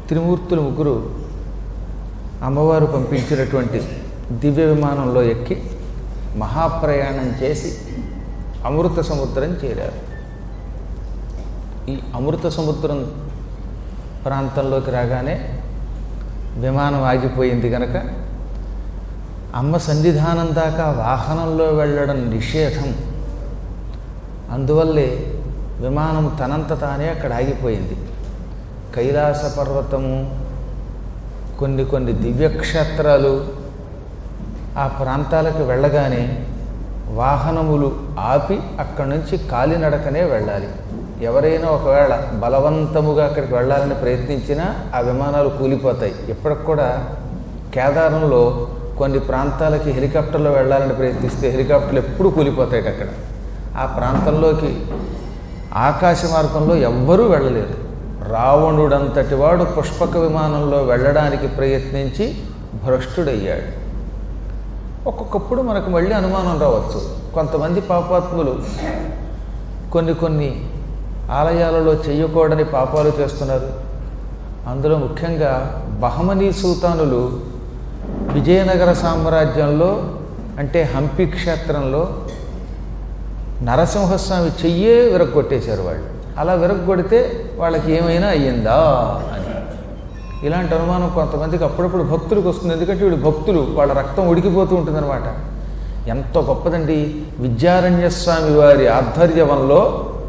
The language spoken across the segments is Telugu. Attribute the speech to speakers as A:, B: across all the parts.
A: త్రిమూర్తులు ముగ్గురు అమ్మవారు పంపించినటువంటి దివ్య విమానంలో ఎక్కి మహాప్రయాణం చేసి అమృత సముద్రం చేరారు ఈ అమృత సముద్రం ప్రాంతంలోకి రాగానే విమానం ఆగిపోయింది కనుక అమ్మ సన్నిధానం దాకా వాహనంలో వెళ్ళడం నిషేధం అందువల్లే విమానం తనంత తానే అక్కడ ఆగిపోయింది కైలాస పర్వతము కొన్ని కొన్ని దివ్యక్షేత్రాలు ఆ ప్రాంతాలకు వెళ్ళగానే వాహనములు ఆపి అక్కడి నుంచి కాలినడకనే వెళ్ళాలి ఎవరైనా ఒకవేళ బలవంతముగా అక్కడికి వెళ్ళాలని ప్రయత్నించినా ఆ విమానాలు కూలిపోతాయి ఇప్పటికి కూడా కేదారంలో కొన్ని ప్రాంతాలకి హెలికాప్టర్లో వెళ్ళాలని ప్రయత్నిస్తే హెలికాప్టర్లు ఎప్పుడు కూలిపోతాయి అక్కడ ఆ ప్రాంతంలోకి ఆకాశ మార్గంలో ఎవ్వరూ వెళ్ళలేరు రావణుడంతటి వాడు పుష్పక విమానంలో వెళ్ళడానికి ప్రయత్నించి భ్రష్టుడయ్యాడు ఒక్కొక్కప్పుడు మనకు మళ్ళీ అనుమానం రావచ్చు కొంతమంది పాపాత్ములు కొన్ని కొన్ని ఆలయాలలో చెయ్యకూడని పాపాలు చేస్తున్నారు అందులో ముఖ్యంగా బహమనీ సుల్తానులు విజయనగర సామ్రాజ్యంలో అంటే హంపి క్షేత్రంలో నరసింహస్వామి చెయ్యే విరగ్గొట్టేశారు వాళ్ళు అలా విరగ్గొడితే వాళ్ళకి ఏమైనా అయ్యిందా అని ఇలాంటి అనుమానం కొంతమందికి అప్పుడప్పుడు భక్తులకు వస్తుంది ఎందుకంటే వీడు భక్తులు వాళ్ళ రక్తం ఉడికిపోతూ ఉంటుందన్నమాట ఎంతో గొప్పదండి విద్యారణ్య స్వామి వారి ఆధ్వర్యంలో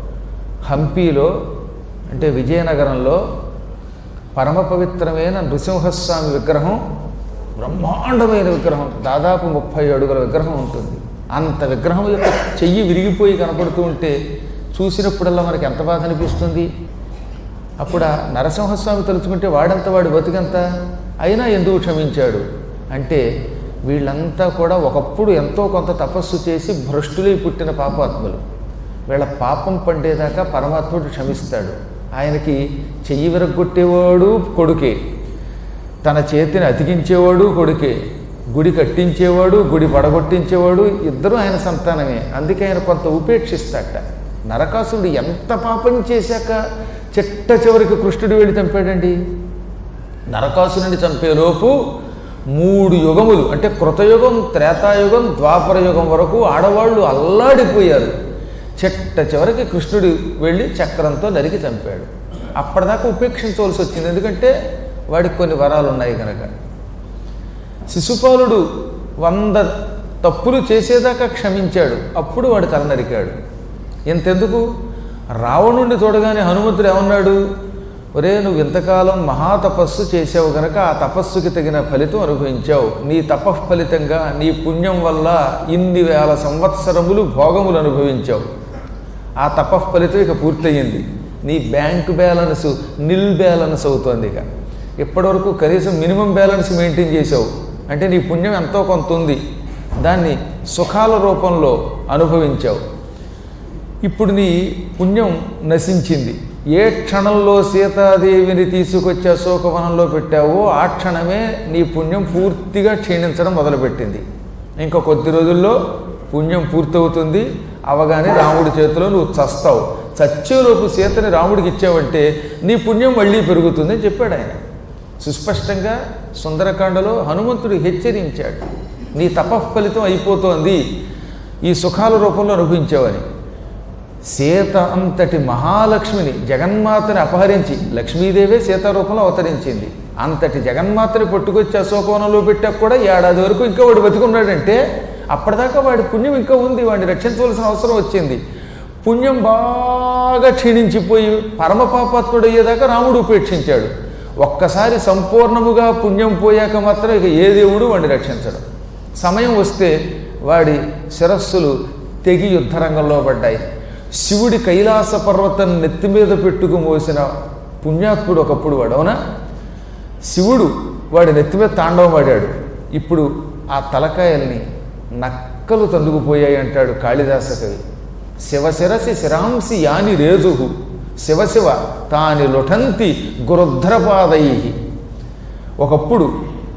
A: హంపీలో అంటే విజయనగరంలో పరమ పవిత్రమైన నృసింహస్వామి విగ్రహం బ్రహ్మాండమైన విగ్రహం దాదాపు ముప్పై అడుగుల విగ్రహం ఉంటుంది అంత విగ్రహం యొక్క చెయ్యి విరిగిపోయి కనపడుతూ ఉంటే చూసినప్పుడల్లా మనకి ఎంత బాధ అనిపిస్తుంది అప్పుడు ఆ నరసింహస్వామి తలుచుకుంటే వాడంత వాడు బతికంత అయినా ఎందుకు క్షమించాడు అంటే వీళ్ళంతా కూడా ఒకప్పుడు ఎంతో కొంత తపస్సు చేసి భ్రష్టులై పుట్టిన పాపాత్ములు వీళ్ళ పాపం పండేదాకా పరమాత్ముడు క్షమిస్తాడు ఆయనకి చెయ్యి విరగొట్టేవాడు కొడుకే తన చేతిని అతికించేవాడు కొడుకే గుడి కట్టించేవాడు గుడి పడగొట్టించేవాడు ఇద్దరు ఆయన సంతానమే అందుకే ఆయన కొంత ఉపేక్షిస్తాట నరకాసురుడు ఎంత పాపం చేశాక చిట్ట చివరికి కృష్ణుడు వెళ్ళి చంపాడండి నరకాసురుని చంపేలోపు మూడు యుగములు అంటే కృతయుగం త్రేతాయుగం ద్వాపర యుగం వరకు ఆడవాళ్ళు అల్లాడిపోయారు చిట్ట చివరికి కృష్ణుడు వెళ్ళి చక్రంతో నరికి చంపాడు అప్పటిదాకా ఉపేక్షించవలసి వచ్చింది ఎందుకంటే వాడికి కొన్ని వరాలు ఉన్నాయి కనుక శిశుపాలుడు వంద తప్పులు చేసేదాకా క్షమించాడు అప్పుడు వాడు తల నరికాడు ఇంతెందుకు రావణుణ్ణి చూడగానే హనుమంతుడు ఏమన్నాడు ఒరే నువ్వు ఇంతకాలం మహాతపస్సు చేసావు గనక ఆ తపస్సుకి తగిన ఫలితం అనుభవించావు నీ తపఃఫలితంగా నీ పుణ్యం వల్ల ఇన్ని వేల సంవత్సరములు భోగములు అనుభవించావు ఆ తపఃఫలితం ఇక పూర్తయింది నీ బ్యాంకు బ్యాలెన్స్ నిల్ బ్యాలెన్స్ అవుతోంది ఇక ఇప్పటివరకు కనీసం మినిమం బ్యాలెన్స్ మెయింటైన్ చేసావు అంటే నీ పుణ్యం ఎంతో కొంత ఉంది దాన్ని సుఖాల రూపంలో అనుభవించావు ఇప్పుడు నీ పుణ్యం నశించింది ఏ క్షణంలో సీతాదేవిని తీసుకొచ్చి అశోకవనంలో పెట్టావో ఆ క్షణమే నీ పుణ్యం పూర్తిగా క్షీణించడం మొదలుపెట్టింది ఇంకా కొద్ది రోజుల్లో పుణ్యం పూర్తవుతుంది అవగానే రాముడి చేతిలో నువ్వు చస్తావు చచ్చేలోపు సీతని రాముడికి ఇచ్చావంటే నీ పుణ్యం మళ్ళీ పెరుగుతుందని చెప్పాడు ఆయన సుస్పష్టంగా సుందరకాండలో హనుమంతుడు హెచ్చరించాడు నీ తపఃఫలితం అయిపోతోంది ఈ సుఖాల రూపంలో అనుభవించావని సీత అంతటి మహాలక్ష్మిని జగన్మాతని అపహరించి లక్ష్మీదేవే సీతారూపంలో అవతరించింది అంతటి జగన్మాతని పట్టుకొచ్చి అశోకవనంలో పెట్టాక కూడా ఏడాది వరకు ఇంకా వాడు బతికున్నాడంటే అప్పటిదాకా వాడి పుణ్యం ఇంకా ఉంది వాడిని రక్షించవలసిన అవసరం వచ్చింది పుణ్యం బాగా క్షీణించిపోయి పరమ పాపాత్ముడు అయ్యేదాకా రాముడు ఉపేక్షించాడు ఒక్కసారి సంపూర్ణముగా పుణ్యం పోయాక మాత్రం ఇక ఏ దేవుడు వాడిని రక్షించడం సమయం వస్తే వాడి శిరస్సులు తెగి యుద్ధరంగంలో పడ్డాయి శివుడి కైలాస పర్వతం నెత్తి మీద పెట్టుకు మోసిన పుణ్యాత్ముడు ఒకప్పుడు వాడు అవునా శివుడు వాడి నెత్తి మీద తాండవం ఆడాడు ఇప్పుడు ఆ తలకాయల్ని నక్కలు తందుకుపోయాయి అంటాడు కాళిదాస కవి శివశిరసి శిరాంసి యాని రేజుహు శివశివ తాని లుఠంతి గురుధ్రపాదై ఒకప్పుడు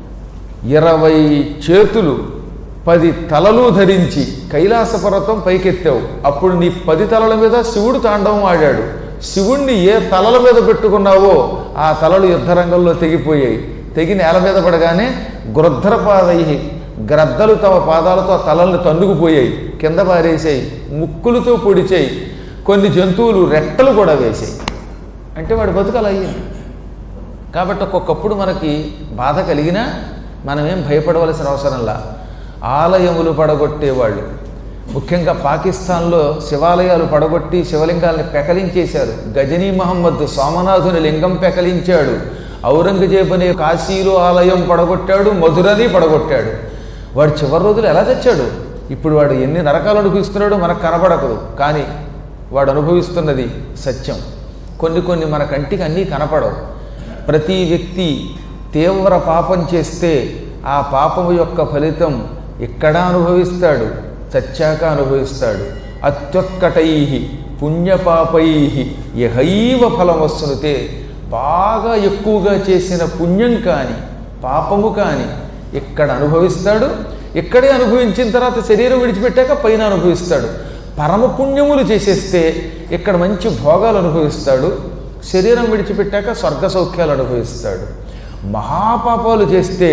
A: ఇరవై చేతులు పది తలలు ధరించి కైలాస పర్వతం పైకెత్తావు అప్పుడు నీ పది తలల మీద శివుడు తాండవం ఆడాడు శివుణ్ణి ఏ తలల మీద పెట్టుకున్నావో ఆ తలలు యుద్ధరంగంలో తెగిపోయాయి తెగి నేల మీద పడగానే గృధ్రపాదై గ్రద్దలు తమ పాదాలతో ఆ తలల్ని తన్నుకుపోయాయి కింద పారేసాయి ముక్కులతో పొడిచాయి కొన్ని జంతువులు రెట్టలు కూడా వేసాయి అంటే వాడి బతుకలు అయ్యింది కాబట్టి ఒక్కొక్కప్పుడు మనకి బాధ కలిగినా మనమేం భయపడవలసిన అవసరంలా ఆలయములు పడగొట్టేవాళ్ళు ముఖ్యంగా పాకిస్తాన్లో శివాలయాలు పడగొట్టి శివలింగాల్ని పెకలించేశారు గజనీ మహమ్మద్ సోమనాథుని లింగం పెకలించాడు ఔరంగజేబు అనే కాశీలో ఆలయం పడగొట్టాడు మధురని పడగొట్టాడు వాడు చివరి రోజులు ఎలా తెచ్చాడు ఇప్పుడు వాడు ఎన్ని నరకాలు అనుభవిస్తున్నాడో మనకు కనబడకదు కానీ వాడు అనుభవిస్తున్నది సత్యం కొన్ని కొన్ని మన కంటికి అన్నీ కనపడవు ప్రతి వ్యక్తి తీవ్ర పాపం చేస్తే ఆ పాపము యొక్క ఫలితం ఇక్కడ అనుభవిస్తాడు చచ్చాక అనుభవిస్తాడు అత్యుత్కటై పుణ్యపాపై యహైవ ఫలం వస్తునుతే బాగా ఎక్కువగా చేసిన పుణ్యం కాని పాపము కాని ఇక్కడ అనుభవిస్తాడు ఇక్కడే అనుభవించిన తర్వాత శరీరం విడిచిపెట్టాక పైన అనుభవిస్తాడు పరమ పుణ్యములు చేసేస్తే ఇక్కడ మంచి భోగాలు అనుభవిస్తాడు శరీరం విడిచిపెట్టాక స్వర్గ సౌఖ్యాలు అనుభవిస్తాడు మహాపాపాలు చేస్తే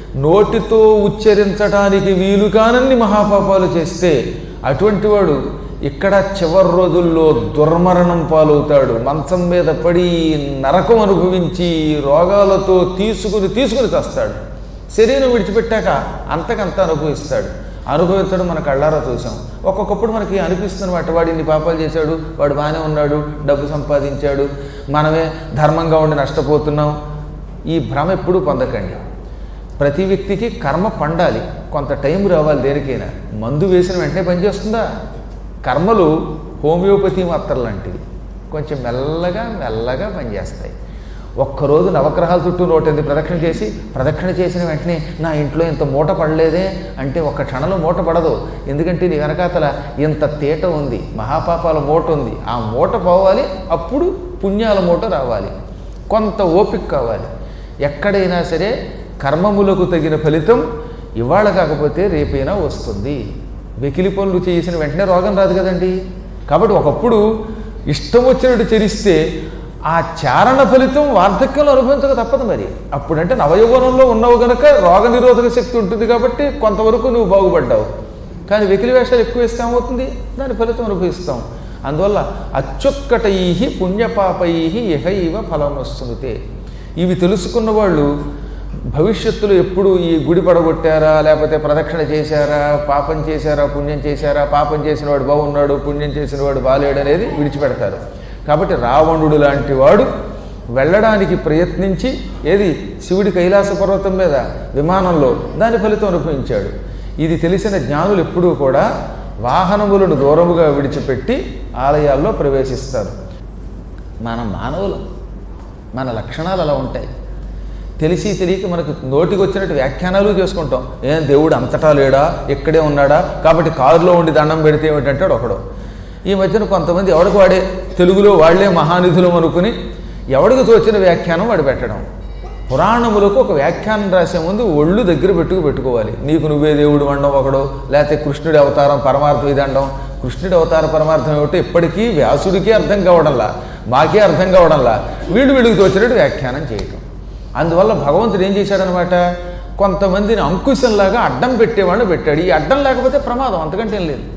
A: నోటితో ఉచ్చరించడానికి వీలు కానన్ని మహాపాపాలు చేస్తే అటువంటి వాడు ఇక్కడ చివరి రోజుల్లో దుర్మరణం పాలవుతాడు మంచం మీద పడి నరకం అనుభవించి రోగాలతో తీసుకుని తీసుకుని చస్తాడు శరీరం విడిచిపెట్టాక అంతకంత అనుభవిస్తాడు అనుభవించడం మన కళ్ళారా చూసాం ఒక్కొక్కప్పుడు మనకి అనిపిస్తుంది మాట వాడు ఇన్ని పాపాలు చేశాడు వాడు బాగానే ఉన్నాడు డబ్బు సంపాదించాడు మనమే ధర్మంగా ఉండి నష్టపోతున్నాం ఈ భ్రమ ఎప్పుడూ పొందకండి ప్రతి వ్యక్తికి కర్మ పండాలి కొంత టైం రావాలి దేనికైనా మందు వేసిన వెంటనే పనిచేస్తుందా కర్మలు హోమియోపతి మాత్రలు లాంటివి కొంచెం మెల్లగా మెల్లగా పనిచేస్తాయి ఒక్కరోజు నవగ్రహాల చుట్టూ నూట ఎనిమిది ప్రదక్షిణ చేసి ప్రదక్షిణ చేసిన వెంటనే నా ఇంట్లో ఇంత మూట పడలేదే అంటే ఒక్క క్షణంలో మూట పడదు ఎందుకంటే నీ వెనకాతల ఇంత తేట ఉంది మహాపాపాల మూట ఉంది ఆ మూట పోవాలి అప్పుడు పుణ్యాల మూట రావాలి కొంత ఓపిక కావాలి ఎక్కడైనా సరే కర్మములకు తగిన ఫలితం ఇవాళ కాకపోతే రేపైనా వస్తుంది వెకిలి పనులు చేసిన వెంటనే రోగం రాదు కదండి కాబట్టి ఒకప్పుడు ఇష్టం వచ్చినట్టు చరిస్తే ఆ చారణ ఫలితం వార్ధక్యంలో అనుభవించక తప్పదు మరి అప్పుడంటే నవయౌవనంలో ఉన్నావు గనక రోగ నిరోధక శక్తి ఉంటుంది కాబట్టి కొంతవరకు నువ్వు బాగుపడ్డావు కానీ వెకిలి వేషాలు ఎక్కువ వేస్తే ఏమవుతుంది దాని ఫలితం అనుభవిస్తాం అందువల్ల అత్యుత్కటై పుణ్యపాపై ఇహ ఇవ ఫలం వస్తుంది ఇవి తెలుసుకున్న వాళ్ళు భవిష్యత్తులో ఎప్పుడు ఈ గుడి పడగొట్టారా లేకపోతే ప్రదక్షిణ చేశారా పాపం చేశారా పుణ్యం చేశారా పాపం చేసిన వాడు బాగున్నాడు పుణ్యం చేసిన వాడు బాలేడు అనేది విడిచిపెడతారు కాబట్టి రావణుడు లాంటి వాడు వెళ్ళడానికి ప్రయత్నించి ఏది శివుడి కైలాస పర్వతం మీద విమానంలో దాని ఫలితం అనుభవించాడు ఇది తెలిసిన జ్ఞానులు ఎప్పుడూ కూడా వాహనములను దూరముగా విడిచిపెట్టి ఆలయాల్లో ప్రవేశిస్తారు మన మానవులు మన లక్షణాలు అలా ఉంటాయి తెలిసి తెలియక మనకు నోటికి వచ్చినట్టు వ్యాఖ్యానాలు చేసుకుంటాం ఏం దేవుడు అంతటా లేడా ఇక్కడే ఉన్నాడా కాబట్టి కారులో ఉండి దండం పెడితే ఏమిటంటాడు ఒకడు ఈ మధ్యన కొంతమంది ఎవడికి వాడే తెలుగులో వాళ్లే మహానిధులం అనుకుని ఎవడికి తోచిన వ్యాఖ్యానం వాడు పెట్టడం పురాణములకు ఒక వ్యాఖ్యానం రాసే ముందు ఒళ్ళు దగ్గర పెట్టుకు పెట్టుకోవాలి నీకు నువ్వే దేవుడు వండం ఒకడు లేకపోతే కృష్ణుడి అవతారం పరమార్థం ఇదండం కృష్ణుడి అవతార పరమార్థం ఏమిటో ఇప్పటికీ వ్యాసుడికే అర్థం కావడంలా మాకే అర్థం కావడంలా వీళ్ళు వీళ్ళకి తోచినట్టు వ్యాఖ్యానం చేయటం అందువల్ల భగవంతుడు ఏం చేశాడనమాట కొంతమందిని అంకుశంలాగా అడ్డం పెట్టేవాడిని పెట్టాడు ఈ అడ్డం లేకపోతే ప్రమాదం అంతకంటే ఏం లేదు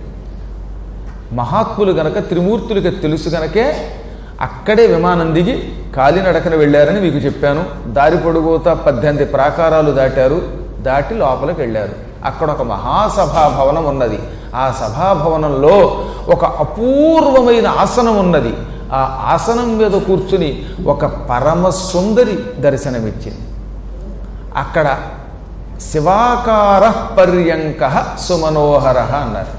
A: మహాత్ములు గనక త్రిమూర్తులకి తెలుసు గనకే అక్కడే విమానం దిగి కాలినడకన వెళ్ళారని మీకు చెప్పాను దారి పొడుగుతా పద్దెనిమిది ప్రాకారాలు దాటారు దాటి లోపలికి వెళ్ళారు అక్కడ ఒక మహాసభా భవనం ఉన్నది ఆ సభాభవనంలో ఒక అపూర్వమైన ఆసనం ఉన్నది ఆ ఆసనం మీద కూర్చుని ఒక పరమ సుందరి దర్శనమిచ్చింది అక్కడ శివాకార పర్యంక సుమనోహర అన్నారు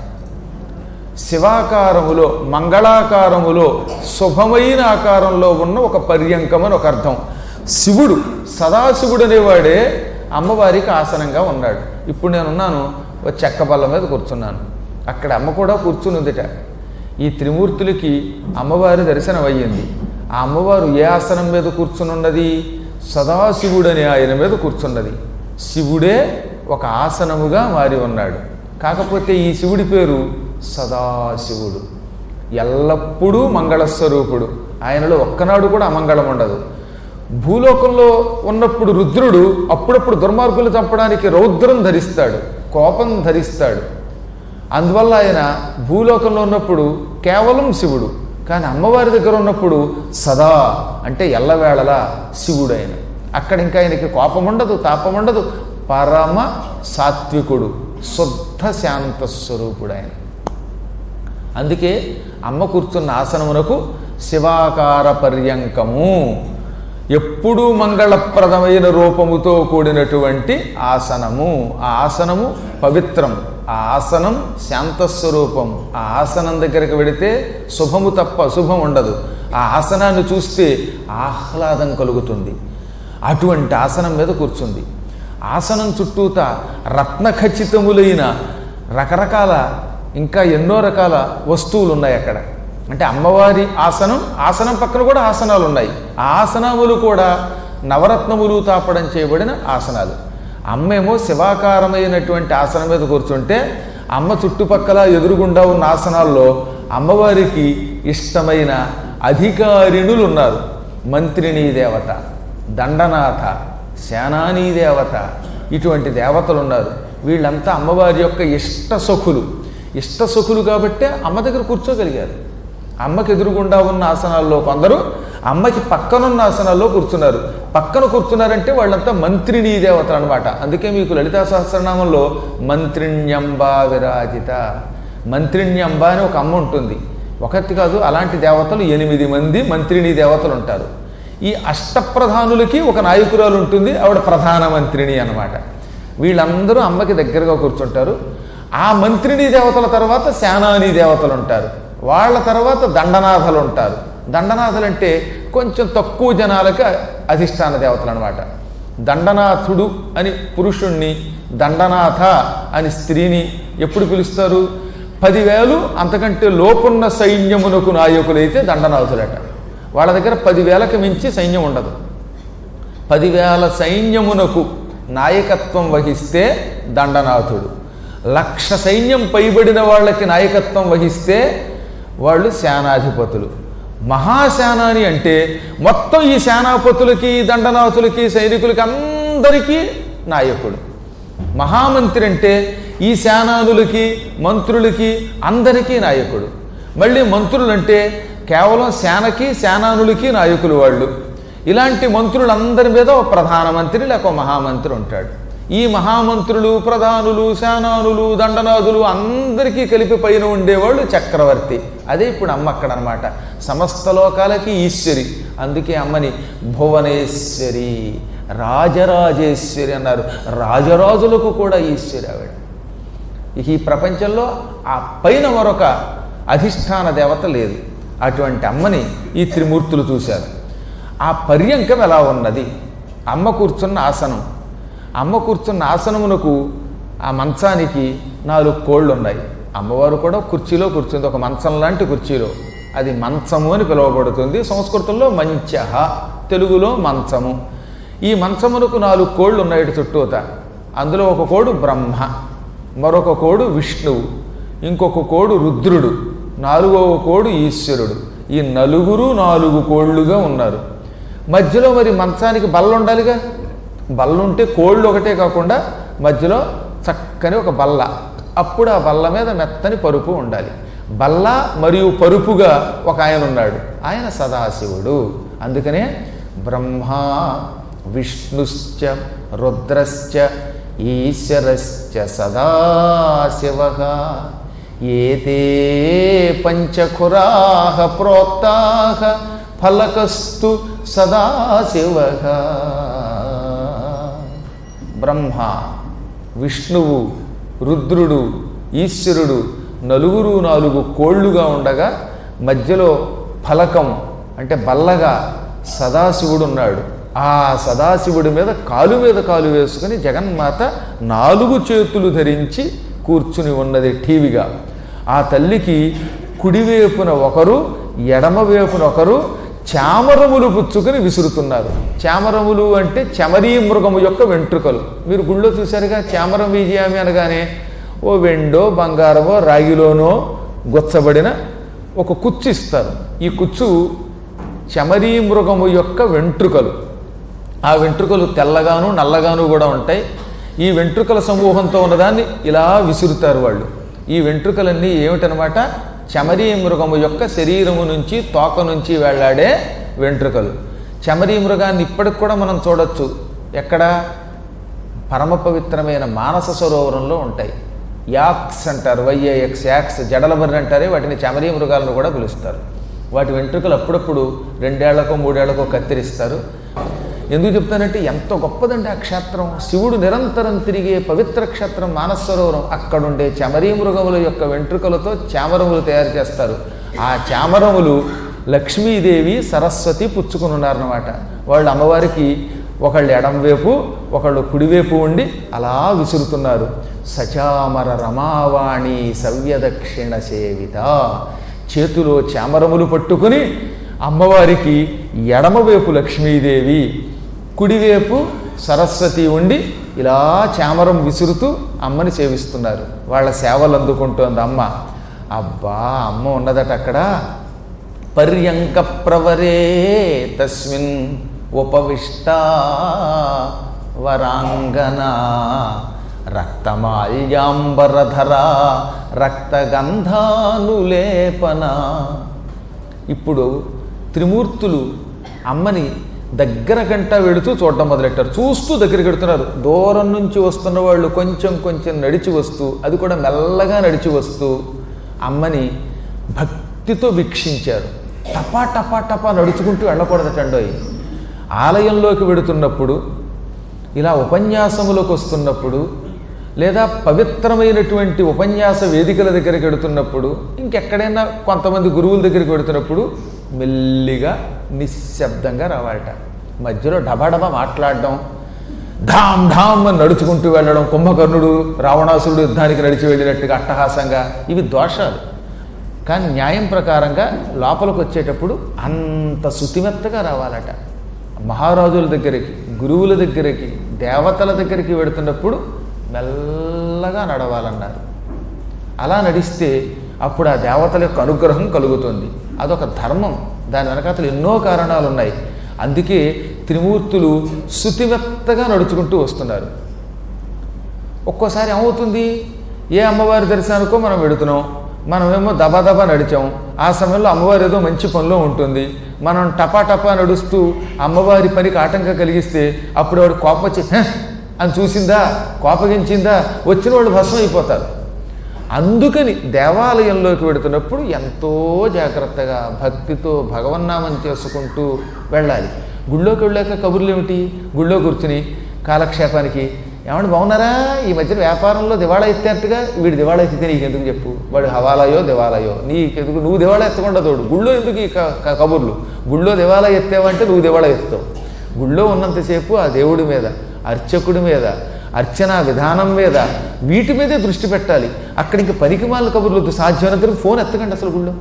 A: శివాకారములో మంగళాకారములో శుభమైన ఆకారంలో ఉన్న ఒక పర్యంకం అని ఒక అర్థం శివుడు సదాశివుడు అనేవాడే అమ్మవారికి ఆసనంగా ఉన్నాడు ఇప్పుడు నేనున్నాను ఒక చెక్క బల్ల మీద కూర్చున్నాను అక్కడ అమ్మ కూడా కూర్చుని ఉందిట ఈ త్రిమూర్తులకి అమ్మవారి దర్శనం అయ్యింది ఆ అమ్మవారు ఏ ఆసనం మీద కూర్చుని ఉన్నది సదాశివుడు అనే ఆయన మీద కూర్చున్నది శివుడే ఒక ఆసనముగా మారి ఉన్నాడు కాకపోతే ఈ శివుడి పేరు సదాశివుడు ఎల్లప్పుడూ మంగళస్వరూపుడు ఆయనలో ఒక్కనాడు కూడా అమంగళం ఉండదు భూలోకంలో ఉన్నప్పుడు రుద్రుడు అప్పుడప్పుడు దుర్మార్గులు చంపడానికి రౌద్రం ధరిస్తాడు కోపం ధరిస్తాడు అందువల్ల ఆయన భూలోకంలో ఉన్నప్పుడు కేవలం శివుడు కానీ అమ్మవారి దగ్గర ఉన్నప్పుడు సదా అంటే ఎల్లవేళలా శివుడు ఆయన అక్కడ ఇంకా ఆయనకి కోపం ఉండదు తాపం ఉండదు పరమ సాత్వికుడు శుద్ధ శాంత స్వరూపుడు ఆయన అందుకే అమ్మ కూర్చున్న ఆసనమునకు శివాకార పర్యంకము ఎప్పుడూ మంగళప్రదమైన రూపముతో కూడినటువంటి ఆసనము ఆ ఆసనము పవిత్రం ఆ ఆసనం శాంతస్వరూపం ఆ ఆసనం దగ్గరికి వెడితే శుభము తప్ప అశుభం ఉండదు ఆ ఆసనాన్ని చూస్తే ఆహ్లాదం కలుగుతుంది అటువంటి ఆసనం మీద కూర్చుంది ఆసనం చుట్టూత రత్నఖచితములైన రకరకాల ఇంకా ఎన్నో రకాల వస్తువులు ఉన్నాయి అక్కడ అంటే అమ్మవారి ఆసనం ఆసనం పక్కన కూడా ఆసనాలు ఉన్నాయి ఆ ఆసనములు కూడా నవరత్నములు తాపడం చేయబడిన ఆసనాలు అమ్మేమో శివాకారమైనటువంటి ఆసనం మీద కూర్చుంటే అమ్మ చుట్టుపక్కల ఎదురుగుండా ఉన్న ఆసనాల్లో అమ్మవారికి ఇష్టమైన అధికారిణులు ఉన్నారు మంత్రిణీ దేవత దండనాథ సేనానీ దేవత ఇటువంటి దేవతలు ఉన్నారు వీళ్ళంతా అమ్మవారి యొక్క ఇష్ట సఖులు ఇష్ట సఖులు కాబట్టే అమ్మ దగ్గర కూర్చోగలిగారు అమ్మకి ఎదురుగుండా ఉన్న ఆసనాల్లో కొందరు అమ్మకి పక్కనున్న ఆసనాల్లో కూర్చున్నారు పక్కన కూర్చున్నారంటే వాళ్ళంతా మంత్రిణీ దేవతలు అనమాట అందుకే మీకు లలితా సహస్రనామంలో మంత్రిణ్యంబ విరాజిత మంత్రిణ్యంబ అని ఒక అమ్మ ఉంటుంది ఒకటి కాదు అలాంటి దేవతలు ఎనిమిది మంది మంత్రిణీ దేవతలు ఉంటారు ఈ అష్టప్రధానులకి ఒక నాయకురాలు ఉంటుంది ఆవిడ ప్రధానమంత్రిని అన్నమాట వీళ్ళందరూ అమ్మకి దగ్గరగా కూర్చుంటారు ఆ మంత్రిని దేవతల తర్వాత శానాని దేవతలు ఉంటారు వాళ్ళ తర్వాత దండనాథలు ఉంటారు దండనాథలు అంటే కొంచెం తక్కువ జనాలకి అధిష్టాన దేవతలు అనమాట దండనాథుడు అని పురుషుణ్ణి దండనాథ అని స్త్రీని ఎప్పుడు పిలుస్తారు పదివేలు అంతకంటే లోపున్న సైన్యమునకు నాయకులైతే దండనాథులట వాళ్ళ దగ్గర పదివేలకు మించి సైన్యం ఉండదు పదివేల సైన్యమునకు నాయకత్వం వహిస్తే దండనాథుడు లక్ష సైన్యం పైబడిన వాళ్ళకి నాయకత్వం వహిస్తే వాళ్ళు సేనాధిపతులు మహాసేనాని అంటే మొత్తం ఈ సేనాపతులకి దండనాథులకి సైనికులకి అందరికీ నాయకుడు మహామంత్రి అంటే ఈ సేనానులకి మంత్రులకి అందరికీ నాయకుడు మళ్ళీ మంత్రులు అంటే కేవలం సేనకి సేనానులకి నాయకులు వాళ్ళు ఇలాంటి మంత్రులందరి మీద ఒక ప్రధానమంత్రి లేక ఒక మహామంత్రి ఉంటాడు ఈ మహామంత్రులు ప్రధానులు సేనానులు దండనాథులు అందరికీ కలిపి పైన ఉండేవాళ్ళు చక్రవర్తి అదే ఇప్పుడు అమ్మ అక్కడ అనమాట సమస్త లోకాలకి ఈశ్వరి అందుకే అమ్మని భువనేశ్వరి రాజరాజేశ్వరి అన్నారు రాజరాజులకు కూడా ఈశ్వరి ఆవిడ ఇక ఈ ప్రపంచంలో ఆ పైన మరొక అధిష్టాన దేవత లేదు అటువంటి అమ్మని ఈ త్రిమూర్తులు చూశారు ఆ పర్యంకం ఎలా ఉన్నది అమ్మ కూర్చున్న ఆసనం అమ్మ కూర్చున్న ఆసనమునకు ఆ మంచానికి నాలుగు కోళ్ళు ఉన్నాయి అమ్మవారు కూడా కుర్చీలో కూర్చుంది ఒక మంచం లాంటి కుర్చీలో అది మంచము అని పిలువబడుతుంది సంస్కృతంలో మంచహ తెలుగులో మంచము ఈ మంచమునకు నాలుగు కోళ్ళు ఉన్నాయి ఇటు చుట్టూత అందులో ఒక కోడు బ్రహ్మ మరొక కోడు విష్ణువు ఇంకొక కోడు రుద్రుడు నాలుగవ కోడు ఈశ్వరుడు ఈ నలుగురు నాలుగు కోళ్ళుగా ఉన్నారు మధ్యలో మరి మంచానికి బల్ల ఉండాలిగా బల్ల ఉంటే కోళ్ళు ఒకటే కాకుండా మధ్యలో చక్కని ఒక బల్ల అప్పుడు ఆ బల్ల మీద మెత్తని పరుపు ఉండాలి బల్ల మరియు పరుపుగా ఒక ఆయన ఉన్నాడు ఆయన సదాశివుడు అందుకనే బ్రహ్మ విష్ణుశ్చ రుద్రశ్చ ఈశ్వరశ్చ సదాశివ ఏతే పంచఖురాహ ప్రోక్తాహ ఫలకస్తు సదాశివ బ్రహ్మ విష్ణువు రుద్రుడు ఈశ్వరుడు నలుగురు నాలుగు కోళ్ళుగా ఉండగా మధ్యలో ఫలకం అంటే బల్లగా సదాశివుడు ఉన్నాడు ఆ సదాశివుడి మీద కాలు మీద కాలు వేసుకుని జగన్మాత నాలుగు చేతులు ధరించి కూర్చుని ఉన్నది టీవీగా ఆ తల్లికి కుడివైపున ఒకరు ఎడమవైపున ఒకరు చామరములు పుచ్చుకొని విసురుతున్నారు చామరములు అంటే చమరీ మృగము యొక్క వెంట్రుకలు మీరు గుళ్ళో చూశారుగా చామరం విజయామి అనగానే ఓ వెండో బంగారమో రాగిలోనో గుచ్చబడిన ఒక కుచ్చు ఇస్తారు ఈ కుచ్చు చమరీ మృగము యొక్క వెంట్రుకలు ఆ వెంట్రుకలు తెల్లగాను నల్లగాను కూడా ఉంటాయి ఈ వెంట్రుకల సమూహంతో ఉన్నదాన్ని ఇలా విసురుతారు వాళ్ళు ఈ వెంట్రుకలన్నీ ఏమిటనమాట చమరీ మృగము యొక్క శరీరము నుంచి తోక నుంచి వెళ్ళాడే వెంట్రుకలు చమరీ మృగాన్ని ఇప్పటికి కూడా మనం చూడొచ్చు ఎక్కడ పరమ పవిత్రమైన మానస సరోవరంలో ఉంటాయి యాక్స్ అంటారు వైఏఎక్స్ యాక్స్ జడలబర్రి అంటారే వాటిని చమరీ మృగాలను కూడా పిలుస్తారు వాటి వెంట్రుకలు అప్పుడప్పుడు రెండేళ్లకో మూడేళ్లకో కత్తిరిస్తారు ఎందుకు చెప్తానంటే ఎంత గొప్పదండి ఆ క్షేత్రం శివుడు నిరంతరం తిరిగే పవిత్ర క్షేత్రం మానస సరోవరం అక్కడుండే చమరీ మృగముల యొక్క వెంట్రుకలతో చామరములు తయారు చేస్తారు ఆ చామరములు లక్ష్మీదేవి సరస్వతి పుచ్చుకుని ఉన్నారన్నమాట వాళ్ళు అమ్మవారికి ఒకళ్ళు ఎడంవైపు ఒకళ్ళు కుడివైపు ఉండి అలా విసురుతున్నారు సచామర రమావాణి సవ్యదక్షిణ సేవిత చేతిలో చామరములు పట్టుకుని అమ్మవారికి ఎడమవైపు లక్ష్మీదేవి కుడివైపు సరస్వతి ఉండి ఇలా చామరం విసురుతూ అమ్మని సేవిస్తున్నారు వాళ్ళ సేవలు అందుకుంటోంది అమ్మ అబ్బా అమ్మ ఉన్నదట అక్కడ పర్యంక ప్రవరే తస్మిన్ ఉపవిష్ట వరాంగన రక్తమాల్యాంబరధర రక్తగంధానులేపన ఇప్పుడు త్రిమూర్తులు అమ్మని దగ్గర గంట వెడుతూ చూడటం మొదలెట్టారు చూస్తూ దగ్గరికి వెడుతున్నారు దూరం నుంచి వస్తున్న వాళ్ళు కొంచెం కొంచెం నడిచి వస్తూ అది కూడా మెల్లగా నడిచి వస్తూ అమ్మని భక్తితో వీక్షించారు టపా టపా టపా నడుచుకుంటూ వెళ్ళకూడదటండోయ్ ఆలయంలోకి వెడుతున్నప్పుడు ఇలా ఉపన్యాసములకు వస్తున్నప్పుడు లేదా పవిత్రమైనటువంటి ఉపన్యాస వేదికల దగ్గరికి వెడుతున్నప్పుడు ఇంకెక్కడైనా కొంతమంది గురువుల దగ్గరికి వెడుతున్నప్పుడు మెల్లిగా నిశ్శబ్దంగా రావాలట మధ్యలో డబాడబా మాట్లాడడం ఢామ్ ఢామ్ అని నడుచుకుంటూ వెళ్ళడం కుంభకర్ణుడు రావణాసురుడు యుద్ధానికి నడిచి వెళ్ళినట్టుగా అట్టహాసంగా ఇవి దోషాలు కానీ న్యాయం ప్రకారంగా లోపలికి వచ్చేటప్పుడు అంత శుతిమెత్తగా రావాలట మహారాజుల దగ్గరికి గురువుల దగ్గరికి దేవతల దగ్గరికి వెడుతున్నప్పుడు మెల్లగా నడవాలన్నారు అలా నడిస్తే అప్పుడు ఆ దేవతల యొక్క అనుగ్రహం కలుగుతుంది అదొక ధర్మం దాని వెనకాతలు ఎన్నో కారణాలు ఉన్నాయి అందుకే త్రిమూర్తులు శుతిమెత్తగా నడుచుకుంటూ వస్తున్నారు ఒక్కోసారి ఏమవుతుంది ఏ అమ్మవారి దర్శనానికో మనం వెడుతున్నాం మనమేమో దబా దబా నడిచాం ఆ సమయంలో అమ్మవారు ఏదో మంచి పనిలో ఉంటుంది మనం టపా టపా నడుస్తూ అమ్మవారి పనికి ఆటంకం కలిగిస్తే అప్పుడు వాడు కోపం వచ్చి "హ" అని చూసిందా కోపగించిందా వచ్చిన వాళ్ళు భస్మం అయిపోతారు అందుకని దేవాలయంలోకి వెడుతున్నప్పుడు ఎంతో జాగ్రత్తగా భక్తితో భగవన్నామం చేసుకుంటూ వెళ్ళాలి గుళ్ళోకి వెళ్ళాక కబుర్లు ఏమిటి గుళ్ళో కూర్చుని కాలక్షేపానికి ఏమంటే బాగున్నారా ఈ మధ్యన వ్యాపారంలో దివాళా ఎత్తేట్టుగా వీడు దివాళా ఎత్తితే నీకు ఎందుకు చెప్పు వాడు హవాలయో దివాలయో నీకెందుకు నువ్వు దివాళా ఎత్తకుండా తోడు గుళ్ళో ఎందుకు ఈ క- క- కబుర్లు గుళ్ళో దివాళా ఎత్తావంటే నువ్వు దివాళా ఎత్తుతావు గుళ్ళో ఉన్నంతసేపు ఆ దేవుడి మీద అర్చకుడి మీద అర్చన విధానం మీద వీటి మీదే దృష్టి పెట్టాలి అక్కడ ఇంక పనికిమాల కబుర్లు వద్దు. సాధ్యమైనంత వరకు ఫోన్ ఎత్తకండి అసలు గుళ్ళో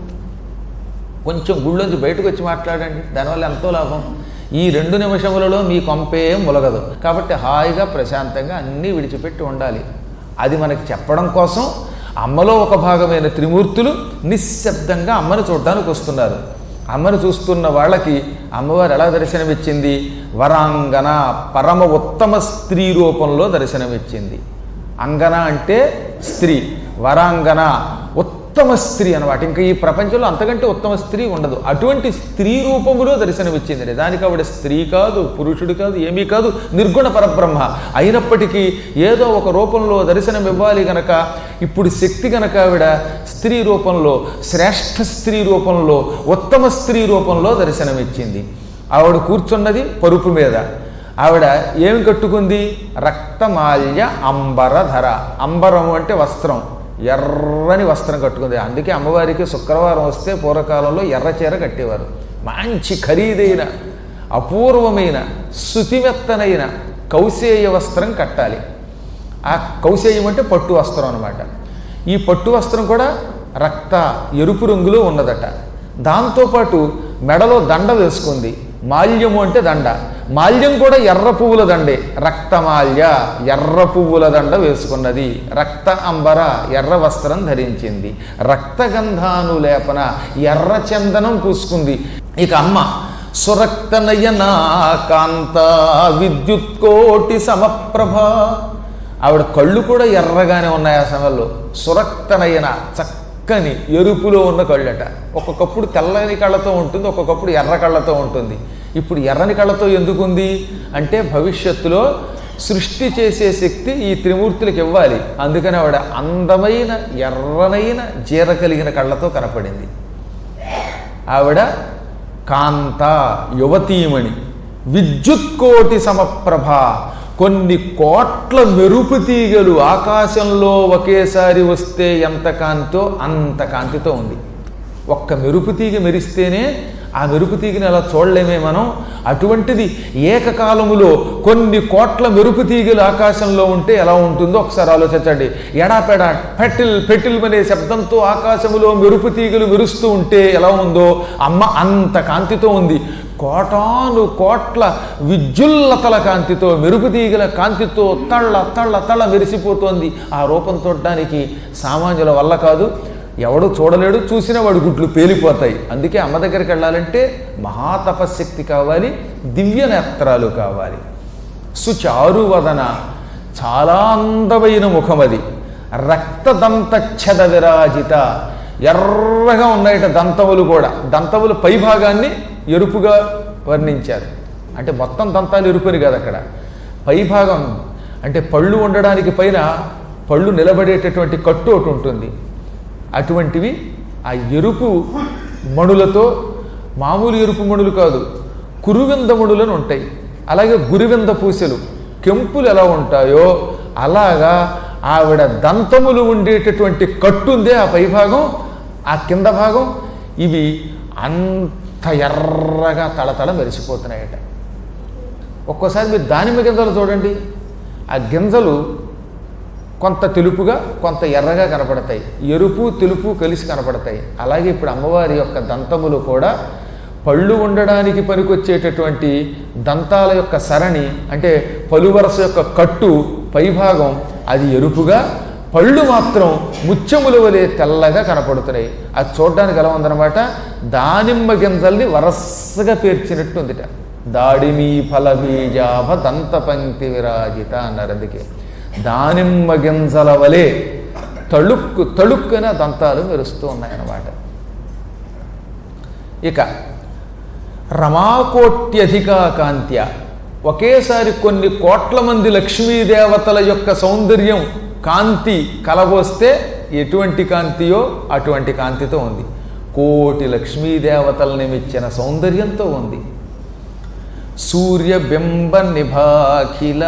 A: కొంచెం గుళ్ళోంచి బయటకు వచ్చి మాట్లాడండి దానివల్ల ఎంతో లాభం ఈ రెండు నిమిషములలో మీ కొంపే ములగదు కాబట్టి హాయిగా ప్రశాంతంగా అన్నీ విడిచిపెట్టి ఉండాలి అది మనకి చెప్పడం కోసం అమ్మలో ఒక భాగమైన త్రిమూర్తులు నిశ్శబ్దంగా అమ్మను చూడడానికి వస్తున్నారు అమ్మను చూస్తున్న వాళ్ళకి అమ్మవారు ఎలా దర్శనమిచ్చింది వరాంగన పరమ ఉత్తమ స్త్రీ రూపంలో దర్శనమిచ్చింది అంగన అంటే స్త్రీ వరాంగన ఉత్తమ స్త్రీ అనమాట ఇంకా ఈ ప్రపంచంలో అంతకంటే ఉత్తమ స్త్రీ ఉండదు అటువంటి స్త్రీ రూపములో దర్శనమిచ్చింది నిజానికి ఆవిడ స్త్రీ కాదు పురుషుడు కాదు ఏమీ కాదు నిర్గుణ పరబ్రహ్మ అయినప్పటికీ ఏదో ఒక రూపంలో దర్శనం ఇవ్వాలి గనక ఇప్పుడు శక్తి గనక ఆవిడ స్త్రీ రూపంలో శ్రేష్ఠ స్త్రీ రూపంలో ఉత్తమ స్త్రీ రూపంలో దర్శనమిచ్చింది ఆవిడ కూర్చున్నది పరుపు మీద ఆవిడ ఏమి కట్టుకుంది రక్తమాల్య అంబరధర అంబరము అంటే వస్త్రం ఎర్రని వస్త్రం కట్టుకుంది అందుకే అమ్మవారికి శుక్రవారం వస్తే పూర్వకాలంలో ఎర్ర చీర కట్టేవారు మంచి ఖరీదైన అపూర్వమైన శుతిమెత్తనైన కౌశేయ వస్త్రం కట్టాలి ఆ కౌశేయం అంటే పట్టు వస్త్రం అనమాట ఈ పట్టు వస్త్రం కూడా రక్త ఎరుపు రంగులో ఉన్నదట దాంతోపాటు మెడలో దండ వేసుకుంది మాల్యము అంటే దండ మాల్యం కూడా ఎర్ర పువ్వుల దండే రక్తమాల్య ఎర్ర పువ్వుల దండ వేసుకున్నది రక్త అంబర ఎర్ర వస్త్రం ధరించింది రక్తగంధానులేపన ఎర్ర చందనం పూసుకుంది ఇక అమ్మ సురక్త నయన కాంత విద్యుత్కోటి సమప్రభ ఆవిడ కళ్ళు కూడా ఎర్రగానే ఉన్నాయి ఆ సమయంలో సురక్తనయన చక్కని ఎరుపులో ఉన్న కళ్ళట ఒక్కొక్కప్పుడు తెల్లని కళ్ళతో ఉంటుంది ఒక్కొక్కప్పుడు ఎర్ర కళ్ళతో ఉంటుంది ఇప్పుడు ఎర్రని కళ్ళతో ఎందుకుంది అంటే భవిష్యత్తులో సృష్టి చేసే శక్తి ఈ త్రిమూర్తులకు ఇవ్వాలి అందుకని ఆవిడ అందమైన ఎర్రనైన జీర కలిగిన కళ్ళతో కనపడింది ఆవిడ కాంత యువతీమణి విద్యుత్కోటి సమప్రభ కొన్ని కోట్ల మెరుపు తీగలు ఆకాశంలో ఒకేసారి వస్తే ఎంత కాంతో అంత కాంతితో ఉంది ఒక్క మెరుపు తీగ మెరిస్తేనే ఆ మెరుపు తీగని అలా చూడలేమే మనం అటువంటిది ఏకకాలములో కొన్ని కోట్ల మెరుపు తీగలు ఆకాశంలో ఉంటే ఎలా ఉంటుందో ఒకసారి ఆలోచించండి ఎడాపెడా పెటిల్ పెటిల్ అనే శబ్దంతో ఆకాశములో మెరుపు తీగలు మెరుస్తూ ఉంటే ఎలా ఉందో అమ్మ అంత కాంతితో ఉంది కోటాను కోట్ల విద్యుల్లతల కాంతితో మెరుపు తీగల కాంతితో తళ్ళ తళ్ళ తళ్ళ మెరిసిపోతోంది ఆ రూపం చూడడానికి సామాన్యుల వల్ల కాదు ఎవడు చూడలేడు చూసిన వాడి గుడ్లు పేలిపోతాయి అందుకే అమ్మ దగ్గరికి వెళ్ళాలంటే మహాతపశక్తి కావాలి దివ్య నేత్రాలు కావాలి సుచారువదన చాలా అందమైన ముఖం అది రక్తదంతఛద విరాజిత ఎర్రగా ఉన్నాయట దంతములు కూడా దంతములు పై భాగాన్ని ఎరుపుగా వర్ణించారు అంటే మొత్తం దంతాలు ఎరుపని కాదు అక్కడ పై భాగం అంటే పళ్ళు ఉండడానికి పైన పళ్ళు నిలబడేటటువంటి కట్టు ఒకటి ఉంటుంది అటువంటివి ఆ ఎరుపు మణులతో మామూలు ఎరుపు మణులు కాదు కురువింద మణులను ఉంటాయి అలాగే గురివింద పూసలు కెంపులు ఎలా ఉంటాయో అలాగా ఆవిడ దంతములు ఉండేటటువంటి కట్టు ఉందే ఆ పైభాగం ఆ కింద భాగం ఇవి అంత ఎర్రగా తళతళ మెరిసిపోతున్నాయట ఒక్కోసారి మీరు దానిమ్మ గింజలు చూడండి ఆ గింజలు కొంత తెలుపుగా కొంత ఎర్రగా కనపడతాయి ఎరుపు తెలుపు కలిసి కనపడతాయి అలాగే ఇప్పుడు అమ్మవారి యొక్క దంతములు కూడా పళ్ళు ఉండడానికి పనికొచ్చేటటువంటి దంతాల యొక్క సరణి అంటే పలువరస యొక్క కట్టు పైభాగం అది ఎరుపుగా పళ్ళు మాత్రం ముత్యముల వలె తెల్లగా కనపడుతున్నాయి అది చూడడానికి ఎలా ఉందన్నమాట దానిమ్మ గింజల్ని వరసగా పేర్చినట్టు ఉందిట దాడిమి ఫల బీజాభ దంత పంక్తి విరాజిత అన్నారు అందుకే దానిమ్మ గింజల వలె తళుక్కు తళుక్కున దంతాలు మెరుస్తూ ఉన్నాయన్నమాట ఇక రమాకోట్యధికా కాంత్య ఒకేసారి కొన్ని కోట్ల మంది లక్ష్మీదేవతల యొక్క సౌందర్యం కాంతి కలబోస్తే ఎటువంటి కాంతియో అటువంటి కాంతితో ఉంది కోటి లక్ష్మీదేవతల్ని మెచ్చిన సౌందర్యంతో ఉంది సూర్యబింబ నిభాఖిల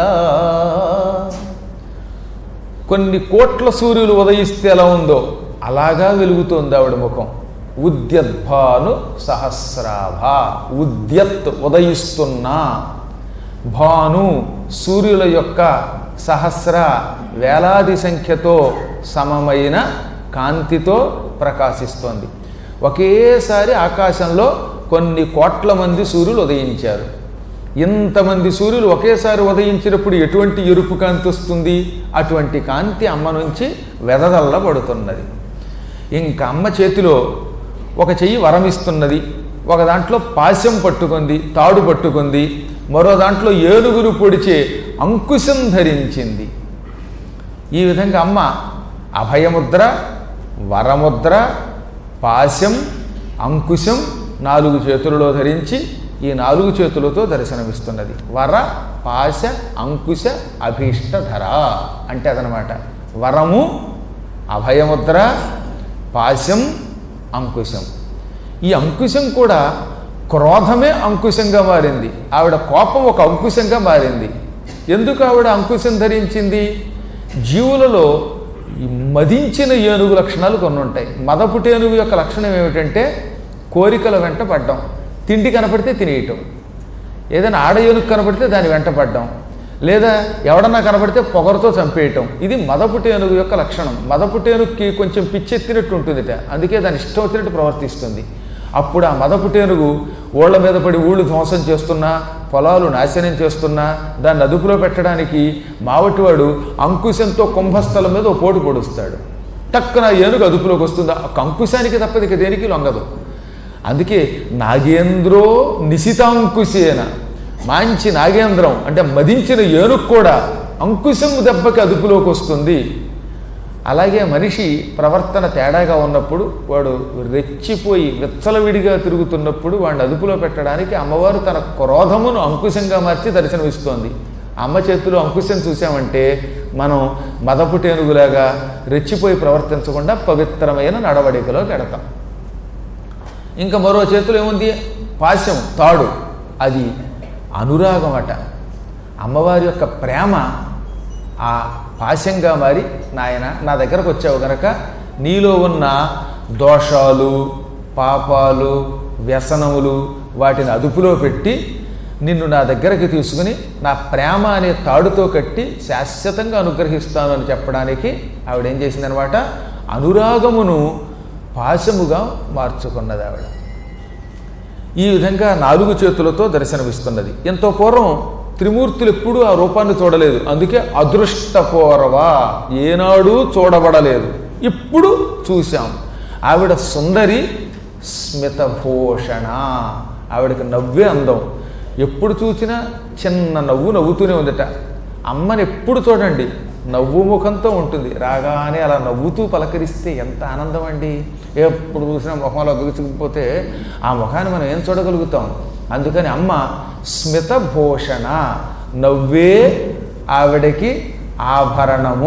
A: కొన్ని కోట్ల సూర్యులు ఉదయిస్తే ఎలా ఉందో అలాగా వెలుగుతోంది ఆవిడ ముఖం ఉద్యద్భాను సహస్రాభ ఉద్యత్ ఉదయిస్తున్నా భాను సూర్యుల యొక్క సహస్ర వేలాది సంఖ్యతో సమమైన కాంతితో ప్రకాశిస్తోంది ఒకేసారి ఆకాశంలో కొన్ని కోట్ల మంది సూర్యులు ఉదయించారు ఇంతమంది సూర్యులు ఒకేసారి ఉదయించినప్పుడు ఎటువంటి ఎరుపు కాంతి వస్తుంది అటువంటి కాంతి అమ్మ నుంచి వెదజల్లబడుతున్నది ఇంకా అమ్మ చేతిలో ఒక చెయ్యి వరమిస్తున్నది ఒక దాంట్లో పాశం పట్టుకుంది తాడు పట్టుకుంది మరో దాంట్లో ఏనుగురు పొడిచే అంకుశం ధరించింది ఈ విధంగా అమ్మ అభయముద్ర వరముద్ర పాశం అంకుశం నాలుగు చేతులలో ధరించి ఈ నాలుగు చేతులతో దర్శనమిస్తున్నది వర పాశ అంకుశ అభీష్టధర అంటే అదనమాట వరము అభయముద్ర పాశం అంకుశం ఈ అంకుశం కూడా క్రోధమే అంకుశంగా మారింది ఆవిడ కోపం ఒక అంకుశంగా మారింది ఎందుకు ఆవిడ అంకుశం ధరించింది జీవులలో ఈ మదించిన ఏనుగు లక్షణాలు కొన్ని ఉంటాయి మదపుటి ఏనుగు యొక్క లక్షణం ఏమిటంటే కోరికల వెంట పడ్డం తిండి కనపడితే తినేయటం ఏదైనా ఆడ ఏనుగు కనపడితే దాని వెంట పడ్డం లేదా ఎవడన్నా కనపడితే పొగరుతో చంపేయటం ఇది మదపుటి ఏనుగు యొక్క లక్షణం మదపుటి ఏనుగుకి కొంచెం పిచ్చెత్తినట్టు ఉంటుందిట అందుకే దాని ఇష్టం వచ్చినట్టు ప్రవర్తిస్తుంది అప్పుడు ఆ మదపుటేనుగు ఊళ్ళ మీద పడి ఊళ్ళు ధ్వంసం చేస్తున్నా పొలాలు నాశనం చేస్తున్నా దాన్ని అదుపులో పెట్టడానికి మావటివాడు అంకుశంతో కుంభస్థలం మీద ఓ పోటు పొడుస్తాడు టక్కున ఏనుగు అదుపులోకి వస్తుంది ఆ అంకుశానికి తప్పది ఇక దేనికి లొంగదు అందుకే నాగేంద్రో నిశితాంకుశేన మంచి నాగేంద్రం అంటే మదించిన ఏనుగు కూడా అంకుశం దెబ్బకి అదుపులోకి వస్తుంది అలాగే మనిషి ప్రవర్తన తేడాగా ఉన్నప్పుడు వాడు రెచ్చిపోయి విచ్చలవిడిగా తిరుగుతున్నప్పుడు వాడిని అదుపులో పెట్టడానికి అమ్మవారు తన క్రోధమును అంకుశంగా మార్చి దర్శనమిస్తోంది అమ్మ చేతిలో అంకుశం చూసామంటే మనం మదపుటేనుగులాగా రెచ్చిపోయి ప్రవర్తించకుండా పవిత్రమైన నడవడికలోకి ఎడతాం ఇంకా మరో చేతిలో ఏముంది పాశం తాడు అది అనురాగం అట అమ్మవారి యొక్క ప్రేమ ఆ పాశంగా మారి నాయన నా దగ్గరకు వచ్చావు గనక నీలో ఉన్న దోషాలు పాపాలు వ్యసనములు వాటిని అదుపులో పెట్టి నిన్ను నా దగ్గరికి తీసుకుని నా ప్రేమ అనే తాడుతో కట్టి శాశ్వతంగా అనుగ్రహిస్తాను అని చెప్పడానికి ఆవిడ ఏం చేసిందనమాట అనురాగమును పాశముగా మార్చుకున్నది ఆవిడ ఈ విధంగా నాలుగు చేతులతో దర్శనమిస్తున్నది ఎంతో పూర్వం త్రిమూర్తులు ఎప్పుడూ ఆ రూపాన్ని చూడలేదు అందుకే అదృష్టపూర్వ ఏనాడు చూడబడలేదు ఇప్పుడు చూశాం ఆవిడ సుందరి స్మితభూషణ ఆవిడకి నవ్వే అందం ఎప్పుడు చూసినా చిన్న నవ్వు నవ్వుతూనే ఉందట అమ్మని ఎప్పుడు చూడండి నవ్వు ముఖంతో ఉంటుంది రాగానే అలా నవ్వుతూ పలకరిస్తే ఎంత ఆనందం అండి ఎప్పుడు చూసినా ముఖంలో బిగుచుకుపోతే ఆ ముఖాన్ని మనం ఏం చూడగలుగుతాం అందుకని అమ్మ స్మితభూషణ నవ్వే ఆవిడకి ఆభరణము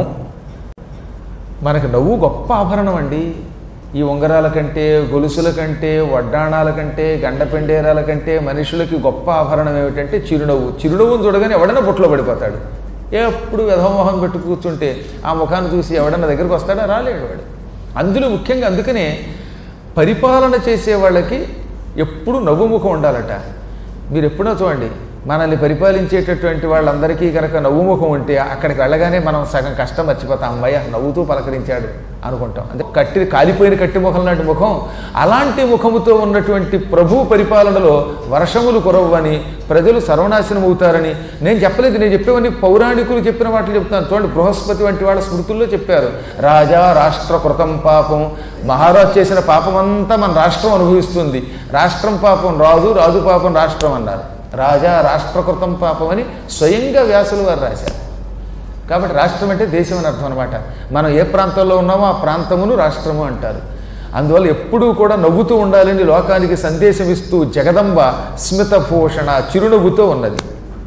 A: మనకు నవ్వు గొప్ప ఆభరణం అండి ఈ ఉంగరాల కంటే గొలుసుల కంటే వడ్డాణాల కంటే గండపెండేరాల కంటే మనుషులకి గొప్ప ఆభరణం ఏమిటంటే చిరునవ్వు చిరునవ్వును చూడగానే ఎవడన్నా బుట్టలో పడిపోతాడు ఎప్పుడు వ్యధమోహం పెట్టు కూర్చుంటే ఆ ముఖాన్ని చూసి ఎవడన్నా దగ్గరికి వస్తాడా రాలేడు వాడు అందులో ముఖ్యంగా అందుకనే పరిపాలన చేసే వాళ్ళకి ఎప్పుడు నవ్వు ముఖం ఉండాలట మీరు ఎప్పుడో చూడండి మనల్ని పరిపాలించేటటువంటి వాళ్ళందరికీ కనుక నవ్వు ముఖం ఉంటే అక్కడికి వెళ్ళగానే మనం సగం కష్టం మర్చిపోతాం అమ్మయ్య నవ్వుతూ పలకరించాడు అనుకుంటాం అంటే కట్టి కాలిపోయిన కట్టి ముఖం లాంటి ముఖం అలాంటి ముఖముతో ఉన్నటువంటి ప్రభు పరిపాలనలో వర్షములు కురవ్వని ప్రజలు సర్వనాశనం అవుతారని నేను చెప్పలేదు నేను చెప్పేవన్నీ పౌరాణికులు చెప్పిన వాటిని చెప్తాను చూడండి బృహస్పతి వంటి వాళ్ళ స్మృతుల్లో చెప్పారు రాజా రాష్ట్ర కృతం పాపం మహారాజు చేసిన పాపమంతా మన రాష్ట్రం అనుభవిస్తుంది రాష్ట్రం పాపం రాజు రాజు పాపం రాష్ట్రం అన్నారు రాజా రాష్ట్రకృతం పాపం అని స్వయంగా వ్యాసులు వారు రాశారు కాబట్టి రాష్ట్రం అంటే దేశం అని అర్థం అనమాట మనం ఏ ప్రాంతంలో ఉన్నామో ఆ ప్రాంతమును రాష్ట్రము అంటారు అందువల్ల ఎప్పుడూ కూడా నవ్వుతూ ఉండాలని లోకానికి సందేశం ఇస్తూ జగదంబ స్మితభూషణ చిరునవ్వుతో ఉన్నది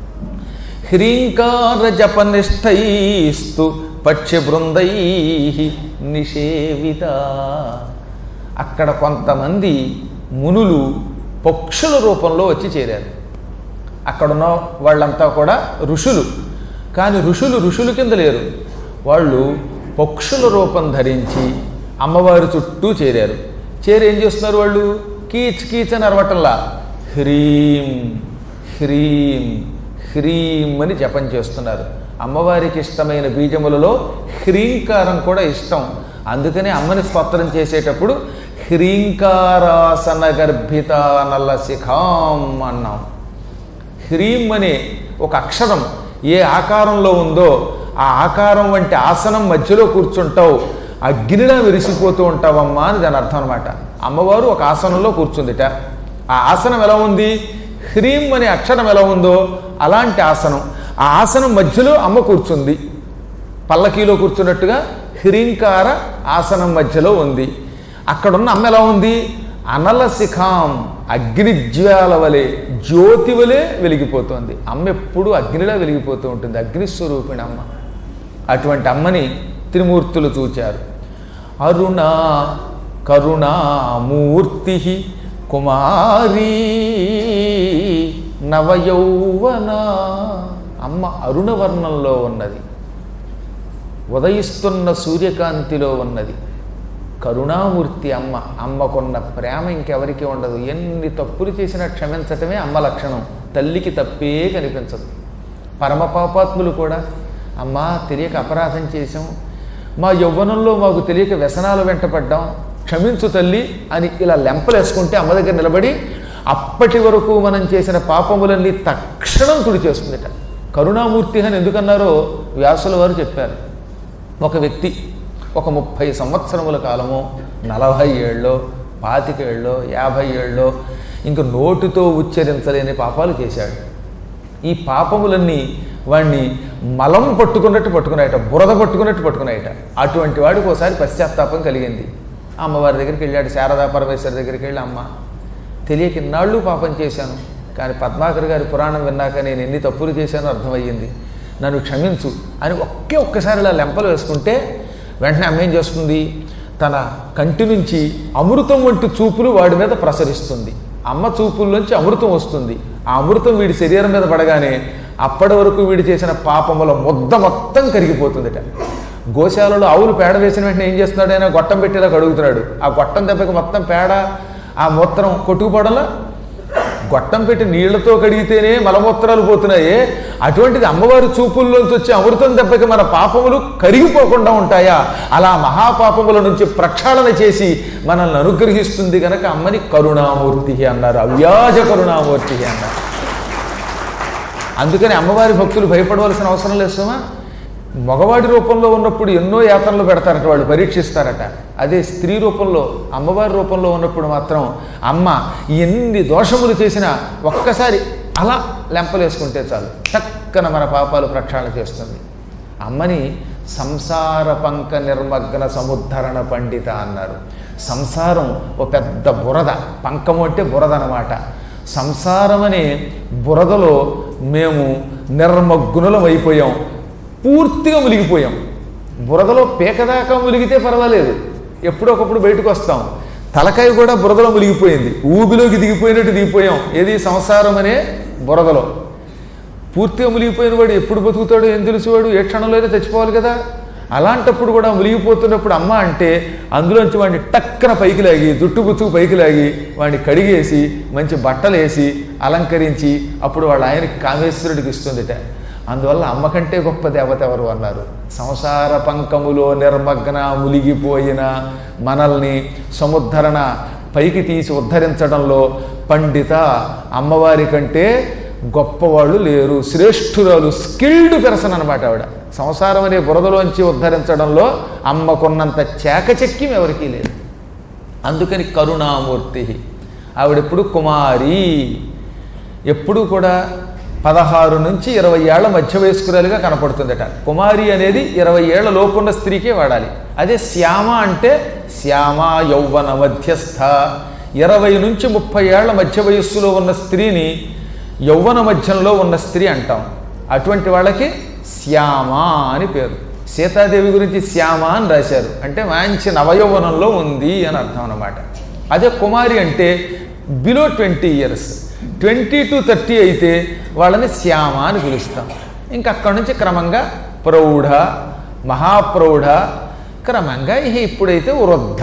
A: హ్రీంకార జపనిష్టైస్తు పక్షి బృందై నిషేవిత అక్కడ కొంతమంది మునులు పక్షుల రూపంలో వచ్చి చేరారు అక్కడున్న వాళ్ళంతా కూడా ఋషులు కానీ ఋషులు ఋషుల కింద లేరు వాళ్ళు పక్షుల రూపం ధరించి అమ్మవారి చుట్టూ చేరారు చేరి ఏం చేస్తున్నారు వాళ్ళు కీచ్ కీచ్ అని అరవటంలా హ్రీం హ్రీం హ్రీం అని జపం చేస్తున్నారు అమ్మవారికి ఇష్టమైన బీజములలో హ్రీంకారం కూడా ఇష్టం అందుకనే అమ్మని స్తోత్రం చేసేటప్పుడు హ్రీంకారాసన గర్భిత నల్ల శిఖాం అన్నాం హ్రీం అనే ఒక అక్షరం ఏ ఆకారంలో ఉందో ఆ ఆకారం వంటి ఆసనం మధ్యలో కూర్చుంటావు అగ్నిలా విరిసిపోతూ ఉంటావమ్మా అని దాని అర్థం అనమాట అమ్మవారు ఒక ఆసనంలో కూర్చుందిట ఆ ఆసనం ఎలా ఉంది హ్రీం అనే అక్షరం ఎలా ఉందో అలాంటి ఆసనం ఆ ఆసనం మధ్యలో అమ్మ కూర్చుంది పల్లకీలో కూర్చున్నట్టుగా హ్రీంకార ఆసనం మధ్యలో ఉంది అక్కడున్న అమ్మ ఎలా ఉంది అనల శిఖాం అగ్నిజ్వాల వలె జ్యోతి వలె వెలిగిపోతుంది అమ్మ ఎప్పుడూ అగ్నిలా వెలిగిపోతూ ఉంటుంది అగ్నిస్వరూపిణి అమ్మ అటువంటి అమ్మని త్రిమూర్తులు చూచారు అరుణ కరుణామూర్తి కుమారీ నవయౌవన అమ్మ అరుణవర్ణంలో ఉన్నది ఉదయిస్తున్న సూర్యకాంతిలో ఉన్నది కరుణామూర్తి అమ్మ అమ్మకున్న ప్రేమ ఇంకెవరికి ఉండదు ఎన్ని తప్పులు చేసినా క్షమించటమే అమ్మ లక్షణం తల్లికి తప్పే కనిపించదు పరమ పాపాత్ములు కూడా అమ్మా తెలియక అపరాధం చేశాం మా యవ్వనంలో మాకు తెలియక వ్యసనాలు వెంటపడ్డాం క్షమించు తల్లి అని ఇలా లెంపలేసుకుంటే అమ్మ దగ్గర నిలబడి అప్పటి వరకు మనం చేసిన పాపములన్నీ తక్షణం తుడిచేస్తుందట కరుణామూర్తి అని ఎందుకన్నారో వ్యాసుల వారు చెప్పారు ఒక వ్యక్తి ఒక ముప్పై సంవత్సరముల కాలము నలభై ఏళ్ళలో పాతికేళ్ళలో యాభై ఏళ్ళలో ఇంక నోటితో ఉచ్చరించలేని పాపాలు చేశాడు ఈ పాపములన్నీ వాణ్ణి మలం పట్టుకున్నట్టు పట్టుకున్నాయట బురద పట్టుకున్నట్టు పట్టుకున్నాయట అటువంటి వాడికి ఒకసారి పశ్చాత్తాపం కలిగింది అమ్మవారి దగ్గరికి వెళ్ళాడు శారదా పరమేశ్వరి దగ్గరికి వెళ్ళి అమ్మ తెలియక ఇన్నాళ్ళు పాపం చేశాను కానీ పద్మాకర్ గారి పురాణం విన్నాక నేను ఎన్ని తప్పులు చేశానో అర్థమయ్యింది నన్ను క్షమించు అని ఒకే ఒక్కసారి ఇలా లెంపలు వేసుకుంటే వెంటనే అమ్మ ఏం చేస్తుంది తన కంటి నుంచి అమృతం వంటి చూపులు వాడి మీద ప్రసరిస్తుంది అమ్మ చూపుల్లోంచి అమృతం వస్తుంది ఆ అమృతం వీడి శరీరం మీద పడగానే అప్పటి వరకు వీడు చేసిన పాపముల ముద్ద మొత్తం కరిగిపోతుందిట గోశాలలో ఆవులు పేడ వేసిన వెంటనే ఏం చేస్తున్నాడు ఆయన గొట్టం పెట్టేలా కడుగుతున్నాడు ఆ గొట్టం దెబ్బకి మొత్తం పేడ ఆ మూత్రం కొట్టుకుపోవడంలో గొట్టం పెట్టి నీళ్లతో కడిగితేనే మలమూత్రాలు పోతున్నాయే అటువంటిది అమ్మవారి చూపుల్లోంచి వచ్చే అమృతం దెబ్బకి మన పాపములు కరిగిపోకుండా ఉంటాయా అలా మహాపాపముల నుంచి ప్రక్షాళన చేసి మనల్ని అనుగ్రహిస్తుంది గనక అమ్మని కరుణామూర్తి అన్నారు అవ్యాజ కరుణామూర్తి అన్నారు అందుకని అమ్మవారి భక్తులు భయపడవలసిన అవసరం లేదు సుమా మగవాడి రూపంలో ఉన్నప్పుడు ఎన్నో యాతనలు పెడతారట వాళ్ళు పరీక్షిస్తారట అదే స్త్రీ రూపంలో అమ్మవారి రూపంలో ఉన్నప్పుడు మాత్రం అమ్మ ఎన్ని దోషములు చేసినా ఒక్కసారి అలా లెంపలేసుకుంటే చాలు టక్కన మన పాపాలు ప్రక్షాళన చేస్తుంది అమ్మని సంసార పంక నిర్మగ్న సముద్ధరణ పండిత అన్నారు సంసారం ఓ పెద్ద బురద పంకము అంటే బురద అన్నమాట సంసారం అనే బురదలో మేము నిర్మగ్నులం అయిపోయాం పూర్తిగా మునిగిపోయాం బురదలో పీకదాకా మునిగితే పర్వాలేదు ఎప్పుడొకప్పుడు బయటకు వస్తాం తలకాయ కూడా బురదలో మునిగిపోయింది ఊబిలోకి దిగిపోయినట్టు దిగిపోయాం ఏది సంసారం అనే బురదలో పూర్తిగా మునిగిపోయిన వాడు ఎప్పుడు బతుకుతాడో ఏం తెలిసేవాడు ఏ క్షణంలో అయినా చచ్చిపోవాలి కదా అలాంటప్పుడు కూడా మునిగిపోతున్నప్పుడు అమ్మ అంటే అందులోంచి వాడిని టక్కన పైకి లాగి జుట్టు బుచ్చుకు పైకి లాగి వాడిని కడిగేసి మంచి బట్టలు వేసి అలంకరించి అప్పుడు వాళ్ళ ఆయనకి కామేశ్వరుడికి ఇస్తుందిట అందువల్ల అమ్మ కంటే గొప్ప దేవత ఎవరు అన్నారు సంసార పంకములో నిర్మగ్న మునిగిపోయిన మనల్ని సముద్ధరణ పైకి తీసి ఉద్ధరించడంలో పండిత అమ్మవారి కంటే గొప్పవాళ్ళు లేరు శ్రేష్ఠురాలు స్కిల్డ్ పెర్సన్ అనమాట ఆవిడ సంసారం అనే బురదలోంచి ఉద్ధరించడంలో అమ్మకున్నంత చాకచక్యం ఎవరికీ లేదు అందుకని కరుణామూర్తి ఆవిడెప్పుడు కుమారి ఎప్పుడు కూడా పదహారు నుంచి ఇరవై ఏళ్ల మధ్య వయస్కురాలుగా కనపడుతుందట కుమారి అనేది ఇరవై ఏళ్ల లోపున్న స్త్రీకే వాడాలి అదే శ్యామ అంటే శ్యామ యౌవన మధ్యస్థ ఇరవై నుంచి ముప్పై ఏళ్ల మధ్య వయస్సులో ఉన్న స్త్రీని యౌవన మధ్యంలో ఉన్న స్త్రీ అంటాం అటువంటి వాళ్ళకి శ్యామ అని పేరు సీతాదేవి గురించి శ్యామ అని రాశారు అంటే మంచి నవయౌవనంలో ఉంది అని అర్థం అన్నమాట అదే కుమారి అంటే below twenty years twenty to thirty అయితే వాళ్ళని శ్యామ అని పిలుస్తాం ఇంకా అక్కడి నుంచి క్రమంగా ప్రౌఢ మహాప్రౌఢ క్రమంగా ఇహ ఇప్పుడైతే వృద్ధ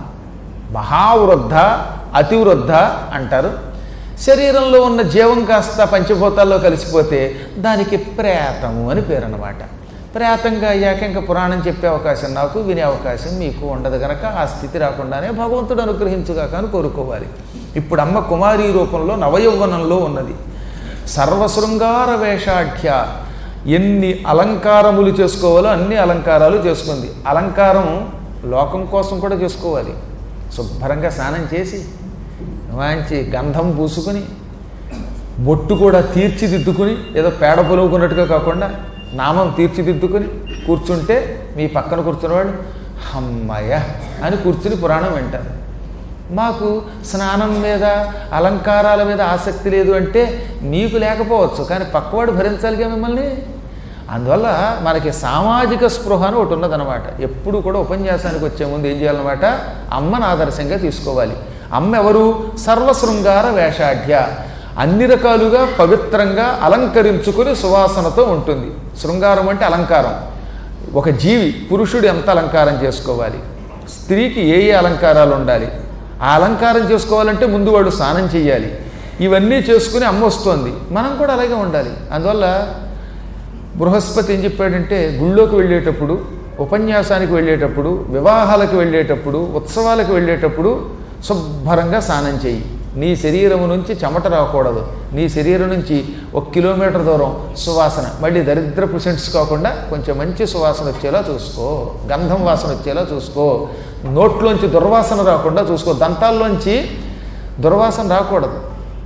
A: మహావృద్ధ అతివృద్ధ అంటారు శరీరంలో ఉన్న జీవం కాస్త పంచభూతాల్లో కలిసిపోతే దానికి ప్రేతము అని పేరు అన్నమాట ప్రేతంగా అయ్యాక ఇంకా పురాణం చెప్పే అవకాశం నాకు వినే అవకాశం మీకు ఉండదు గనక ఆ స్థితి రాకుండానే భగవంతుడు అనుగ్రహించుగాక అని కోరుకోవాలి ఇప్పుడు అమ్మ కుమారి రూపంలో నవయౌవనంలో ఉన్నది సర్వశృంగార వేషాఢ్య ఎన్ని అలంకారములు చేసుకోవాలో అన్ని అలంకారాలు చేసుకుంది అలంకారం లోకం కోసం కూడా చేసుకోవాలి శుభ్రంగా స్నానం చేసి మంచి గంధం పూసుకొని బొట్టు కూడా తీర్చిదిద్దుకుని ఏదో పేడ పొలువుకున్నట్టుగా కాకుండా నామం తీర్చిదిద్దుకుని కూర్చుంటే మీ పక్కన కూర్చున్నవాడు అమ్మయ్య అని కూర్చుని పురాణం వింటారు మాకు స్నానం మీద అలంకారాల మీద ఆసక్తి లేదు అంటే మీకు లేకపోవచ్చు కానీ పక్కవాడు భరించాలిగా మిమ్మల్ని అందువల్ల మనకి సామాజిక స్పృహ అని ఒకటి ఉన్నదనమాట ఎప్పుడు కూడా ఉపన్యాసానికి వచ్చే ముందు ఏం చేయాలన్నమాట అమ్మను ఆదర్శంగా తీసుకోవాలి అమ్మ ఎవరు సర్వశృంగార వేషాఢ్య అన్ని రకాలుగా పవిత్రంగా అలంకరించుకుని సువాసనతో ఉంటుంది శృంగారం అంటే అలంకారం ఒక జీవి పురుషుడు ఎంత అలంకారం చేసుకోవాలి స్త్రీకి ఏ ఏ అలంకారాలు ఉండాలి ఆ అలంకారం చేసుకోవాలంటే ముందు వాడు స్నానం చేయాలి ఇవన్నీ చేసుకుని అమ్మ వస్తోంది మనం కూడా అలాగే ఉండాలి అందువల్ల బృహస్పతి ఏం చెప్పాడంటే గుళ్ళోకి వెళ్ళేటప్పుడు ఉపన్యాసానికి వెళ్ళేటప్పుడు వివాహాలకు వెళ్ళేటప్పుడు ఉత్సవాలకు వెళ్ళేటప్పుడు శుభ్రంగా స్నానం చేయి నీ శరీరం నుంచి చెమట రాకూడదు నీ శరీరం నుంచి ఒక కిలోమీటర్ దూరం సువాసన మళ్ళీ దరిద్రపు సెంట్స్ కాకుండా కొంచెం మంచి సువాసన వచ్చేలా చూసుకో గంధం వాసన వచ్చేలా చూసుకో నోట్లోంచి దుర్వాసన రాకుండా చూసుకో దంతాల్లోంచి దుర్వాసన రాకూడదు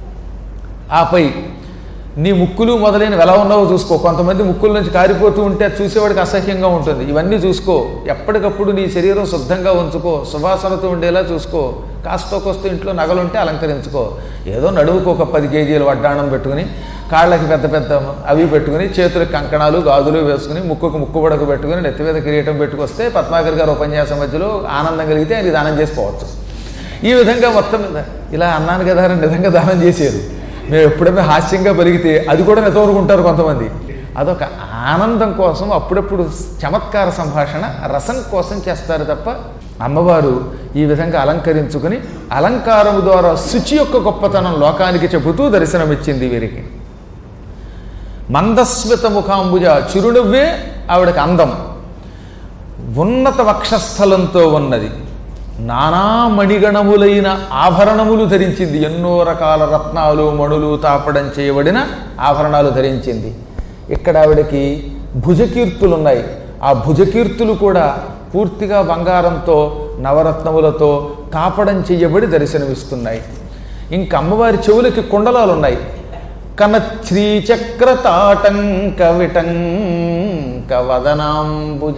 A: ఆపై నీ ముక్కులు మొదలైనవి ఎలా ఉన్నావో చూసుకో కొంతమంది ముక్కుల నుంచి కారిపోతూ ఉంటే అది చూసేవాడికి అసహ్యంగా ఉంటుంది ఇవన్నీ చూసుకో ఎప్పటికప్పుడు నీ శరీరం శుద్ధంగా ఉంచుకో సువాసనతో ఉండేలా చూసుకో కాస్తో కొస్తో ఇంట్లో నగలుంటే అలంకరించుకో ఏదో నడువుకు ఒక పది కేజీలు వడ్డాణం పెట్టుకుని కాళ్ళకి పెద్ద పెద్ద అవి పెట్టుకుని చేతులకు కంకణాలు గాజులు వేసుకుని ముక్కుకు ముక్కు బడకు పెట్టుకుని నెత్తి మీద కిరీటం పెట్టుకొస్తే పద్మాకర్ గారు ఉపన్యాసం మధ్యలో ఆనందం కలిగితే ఆయన దానం చేసిపోవచ్చు ఈ విధంగా మొత్తం మీద ఇలా అన్నాను కదా అని నిజంగా దానం చేసేది మేము ఎప్పుడైనా హాస్యంగా పెరిగితే అది కూడా నెతవరుకుంటారు కొంతమంది అదొక ఆనందం కోసం అప్పుడప్పుడు చమత్కార సంభాషణ రసం కోసం చేస్తారు తప్ప అమ్మవారు ఈ విధంగా అలంకరించుకుని అలంకారము ద్వారా శుచి యొక్క గొప్పతనం లోకానికి చెబుతూ దర్శనమిచ్చింది వీరికి మందస్మిత ముఖాంబుజ చిరునవ్వే ఆవిడకి అందం ఉన్నత వక్షస్థలంతో ఉన్నది నానా మణిగణములైన ఆభరణములు ధరించింది ఎన్నో రకాల రత్నాలు మణులు తాపడం చేయబడిన ఆభరణాలు ధరించింది ఇక్కడ ఆవిడకి భుజకీర్తులు ఉన్నాయి ఆ భుజకీర్తులు కూడా పూర్తిగా బంగారంతో నవరత్నములతో తాపడం చేయబడి దర్శనమిస్తున్నాయి ఇంక అమ్మవారి చెవులకి కుండలాలు ఉన్నాయి కన శ్రీచక్ర తాటంక విటంక వదనాంబుజ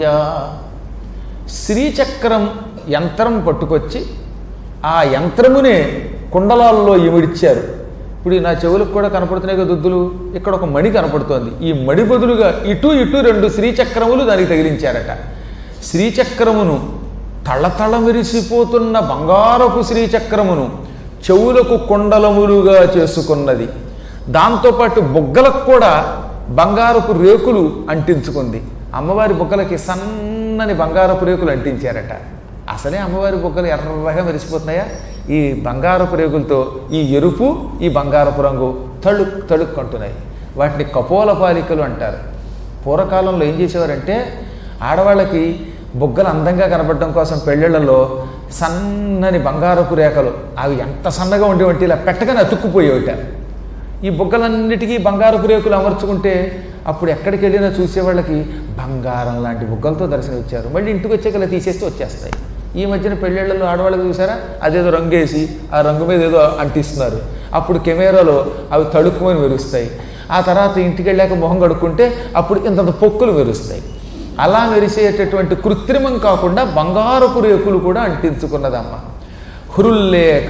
A: శ్రీచక్రం యంత్రం పట్టుకొచ్చి ఆ యంత్రమునే కుండలాల్లో ఇమిడిచ్చారు ఇప్పుడు ఈ నా చెవులకు కూడా కనపడుతున్నాయి కదా దుద్దులు ఇక్కడ ఒక మణి కనపడుతోంది ఈ మణి బదులుగా ఇటు ఇటు రెండు శ్రీచక్రములు దానికి తగిలించారట శ్రీచక్రమును తళతళ మెరిసిపోతున్న బంగారపు శ్రీచక్రమును చెవులకు కుండలములుగా చేసుకున్నది దాంతోపాటు బుగ్గలకు కూడా బంగారపు రేకులు అంటించుకుంది అమ్మవారి బుగ్గలకి సన్నని బంగారపు రేకులు అంటించారట అసలే అమ్మవారి బుగ్గలు ఎర్రగా మెరిసిపోతున్నాయా ఈ బంగారపు రేకులతో ఈ ఎరుపు ఈ బంగారపు రంగు తళుక్ తళుక్ అంటున్నాయి వాటిని కపోల పాలికలు అంటారు పూర్వకాలంలో ఏం చేసేవారంటే ఆడవాళ్ళకి బుగ్గలు అందంగా కనపడడం కోసం పెళ్ళిళ్ళలో సన్నని బంగారపు రేఖలు అవి ఎంత సన్నగా ఉండేవంటే ఇలా పెట్టగానే అతుక్కుపోయేవిట ఈ బుగ్గలన్నిటికీ బంగారపు రేకులు అమర్చుకుంటే అప్పుడు ఎక్కడికి వెళ్ళినా చూసేవాళ్ళకి బంగారం లాంటి బుగ్గలతో దర్శనం ఇచ్చారు మళ్ళీ ఇంటికి వచ్చాక ఇలా తీసేస్తే వచ్చేస్తాయి ఈ మధ్యన పెళ్ళిళ్ళలో ఆడవాళ్ళకి చూసారా అదేదో రంగేసి ఆ రంగు మీద ఏదో అంటిస్తున్నారు అప్పుడు కెమెరాలో అవి తడుక్కుమని మెరుస్తాయి ఆ తర్వాత ఇంటికి వెళ్ళాక మొహం కడుక్కుంటే అప్పుడు ఇంతంత పొక్కులు మెరుస్తాయి అలా మెరిసేటటువంటి కృత్రిమం కాకుండా బంగారపు రేకులు కూడా అంటించుకున్నదమ్మ హృల్లేక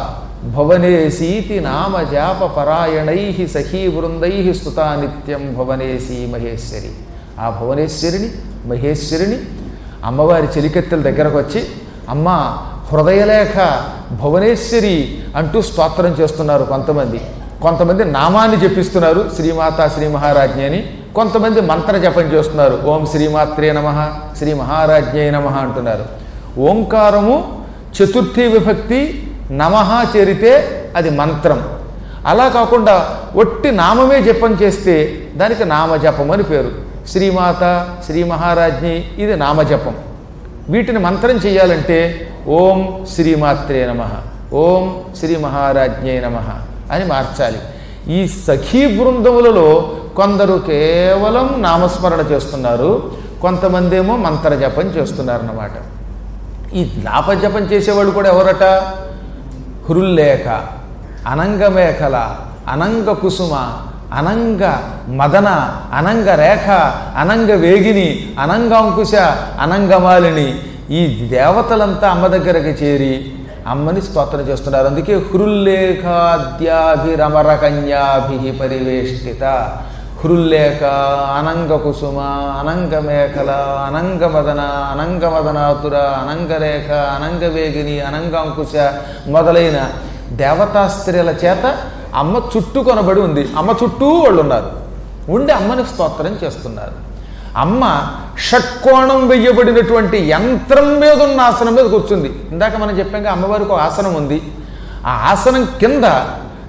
A: భవనేసీతి నామ జాప పరాయణై సఖీ బృందై స్తుతా నిత్యం భవనేసి మహేశ్వరి ఆ భువనేశ్వరిని మహేశ్వరిని అమ్మవారి చెలికెత్తెల దగ్గరకు వచ్చి అమ్మ హృదయలేఖ భువనేశ్వరి అంటూ స్తోత్రం చేస్తున్నారు కొంతమంది కొంతమంది నామాన్ని జపిస్తున్నారు శ్రీమాత శ్రీ మహారాజ్ఞి అని కొంతమంది మంత్ర జపం చేస్తున్నారు ఓం శ్రీమాత్రే నమ శ్రీ మహారాజ్ఞే నమ అంటున్నారు ఓంకారము చతుర్థి విభక్తి నమః చేరితే అది మంత్రం అలా కాకుండా ఒట్టి నామమే జపం చేస్తే దానికి నామజపం అని పేరు శ్రీమాత శ్రీ మహారాజ్ఞి ఇది నామజపం వీటిని మంత్రం చేయాలంటే ఓం శ్రీమాత్రే నమ ఓం శ్రీ మహారాజ్ఞే నమ అని మార్చాలి ఈ సఖీ బృందములలో కొందరు కేవలం నామస్మరణ చేస్తున్నారు కొంతమంది ఏమో మంత్రజపం చేస్తున్నారన్నమాట ఈ లాపజపం చేసేవాళ్ళు కూడా ఎవరట హృల్లేఖ అనంగమేఖల అనంగ కుసుమ అనంగ మదన అనంగ రేఖ అనంగ వేగిని అనంగాంకుశ అనంగమాలిని ఈ దేవతలంతా అమ్మ దగ్గరకు చేరి అమ్మని స్తోత్రం చేస్తున్నారు అందుకే హృల్లేఖాద్యాభిరమర కన్యాభి పరివేష్టిత హృల్లేఖ అనంగ కుసుమ అనంగ మేఖల అనంగమదన అనంగమదనాతుర అనంగరేఖ అనంగవేగిని అనంగాంకుశ మొదలైన దేవతా స్త్రీల చేత అమ్మ చుట్టూ కొనబడి ఉంది అమ్మ చుట్టూ వాళ్ళు ఉన్నారు ఉండి అమ్మని స్తోత్రం చేస్తున్నారు అమ్మ షట్కోణం వెయ్యబడినటువంటి యంత్రం మీద ఉన్న ఆసనం మీద కూర్చుంది ఇందాక మనం చెప్పాక అమ్మవారికి ఒక ఆసనం ఉంది ఆ ఆసనం కింద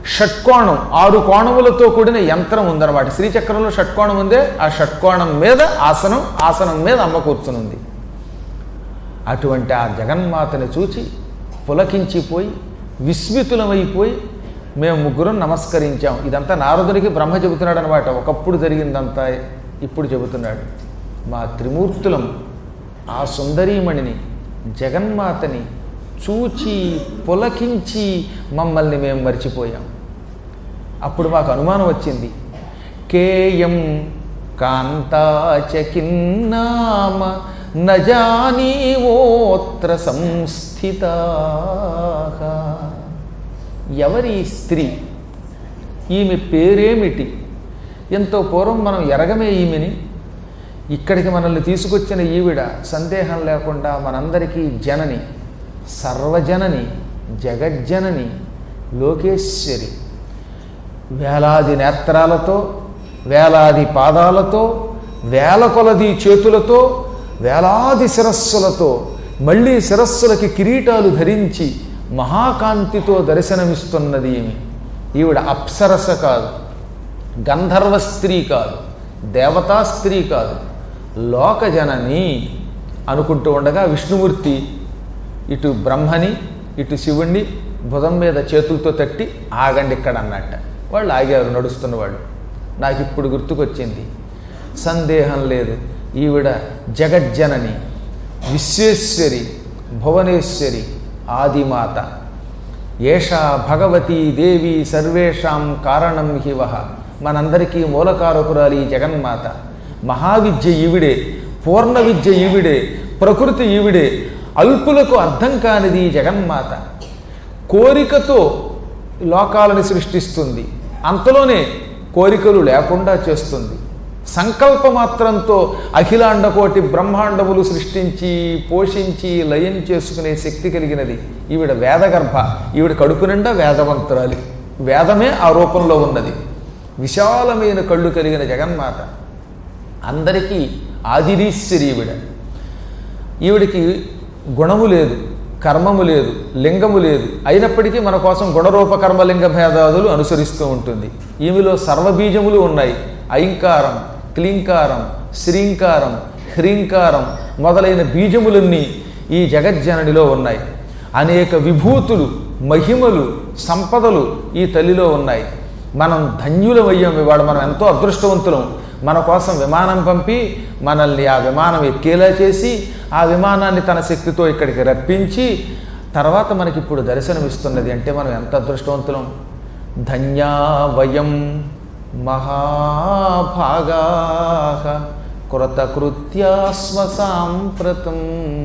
A: షట్కోణం ఆరు కోణములతో కూడిన యంత్రం ఉందన్నమాట శ్రీచక్రంలో షట్కోణం ఉందే ఆ షట్కోణం మీద ఆసనం ఆసనం మీద అమ్మ కూర్చునుంది అటువంటి ఆ జగన్మాతని చూచి పులకించిపోయి విస్మితులమైపోయి మేము ముగ్గురం నమస్కరించాం ఇదంతా నారదునికి బ్రహ్మ చెబుతున్నాడు అనమాట ఒకప్పుడు జరిగిందంతా ఇప్పుడు చెబుతున్నాడు మా త్రిమూర్తులం ఆ సుందరీమణిని జగన్మాతని చూచి పులకించి మమ్మల్ని మేము మర్చిపోయాం అప్పుడు మాకు అనుమానం వచ్చింది కేయం కాంతాచకిన్నామ నజానీవోత్ర సంస్థిత ఎవరి ఈ స్త్రీ ఈమె పేరేమిటి ఎంతో పూర్వం మనం ఎరగమే ఈమెని ఇక్కడికి మనల్ని తీసుకొచ్చిన ఈవిడ సందేహం లేకుండా మనందరికీ జనని సర్వజనని జగజ్జనని లోకేశ్వరి వేలాది నేత్రాలతో వేలాది పాదాలతో వేల కొలది చేతులతో వేలాది శిరస్సులతో మళ్ళీ శిరస్సులకి కిరీటాలు ధరించి మహాకాంతితో దర్శనమిస్తున్నది ఈమె ఈవిడ అప్సరస కాదు గంధర్వ స్త్రీ కాదు దేవతా స్త్రీ కాదు లోకజనని అనుకుంటూ ఉండగా విష్ణుమూర్తి ఇటు బ్రహ్మని ఇటు శివుణ్ణి భుజం మీద చేతులతో తట్టి ఆగండి ఇక్కడ అన్నట్ట వాళ్ళు ఆగారు నడుస్తున్న వాళ్ళు నాకు ఇప్పుడు గుర్తుకొచ్చింది సందేహం లేదు ఈవిడ జగజ్జనని విశ్వేశ్వరి భువనేశ్వరి ఆదిమాత ఏషా భగవతీ దేవి సర్వేషాం కారణం హివహ మనందరికీ మూలకారకురాలి ఈ జగన్మాత మహావిద్య ఈవిడే పూర్ణ విద్య ఈవిడే ప్రకృతి ఈవిడే అల్పులకు అర్థం కానిది ఈ జగన్మాత కోరికతో లోకాలను సృష్టిస్తుంది అంతలోనే కోరికలు లేకుండా చేస్తుంది సంకల్ప మాత్రంతో అఖిలాండకోటి బ్రహ్మాండములు సృష్టించి పోషించి లయం చేసుకునే శక్తి కలిగినది ఈవిడ వేదగర్భ ఈవిడ కడుపు నిండా వేదవంతురాలి వేదమే ఆ రూపంలో ఉన్నది విశాలమైన కళ్ళు కలిగిన జగన్మాత అందరికీ ఆదిరీశ్వరి ఈవిడ ఈవిడికి గుణము లేదు కర్మము లేదు లింగము లేదు అయినప్పటికీ మన కోసం గుణరూప కర్మలింగ భేదాదులు అనుసరిస్తూ ఉంటుంది ఈమెలో సర్వబీజములు ఉన్నాయి ఐంకారం క్లీంకారం శ్రీంకారం హ్రీంకారం మొదలైన బీజములన్నీ ఈ జగజ్జననిలో ఉన్నాయి అనేక విభూతులు మహిమలు సంపదలు ఈ తల్లిలో ఉన్నాయి మనం ధన్యులమయ్యాం ఇవాళ మనం ఎంతో అదృష్టవంతులం మన కోసం విమానం పంపి మనల్ని ఆ విమానం ఎక్కేలా చేసి ఆ విమానాన్ని తన శక్తితో ఇక్కడికి రప్పించి తర్వాత మనకి ఇప్పుడు దర్శనమిస్తున్నది అంటే మనం ఎంత అదృష్టవంతులం ధన్యా వయం మహాభాగా కృతకృత్యాస్మ సాంప్రతం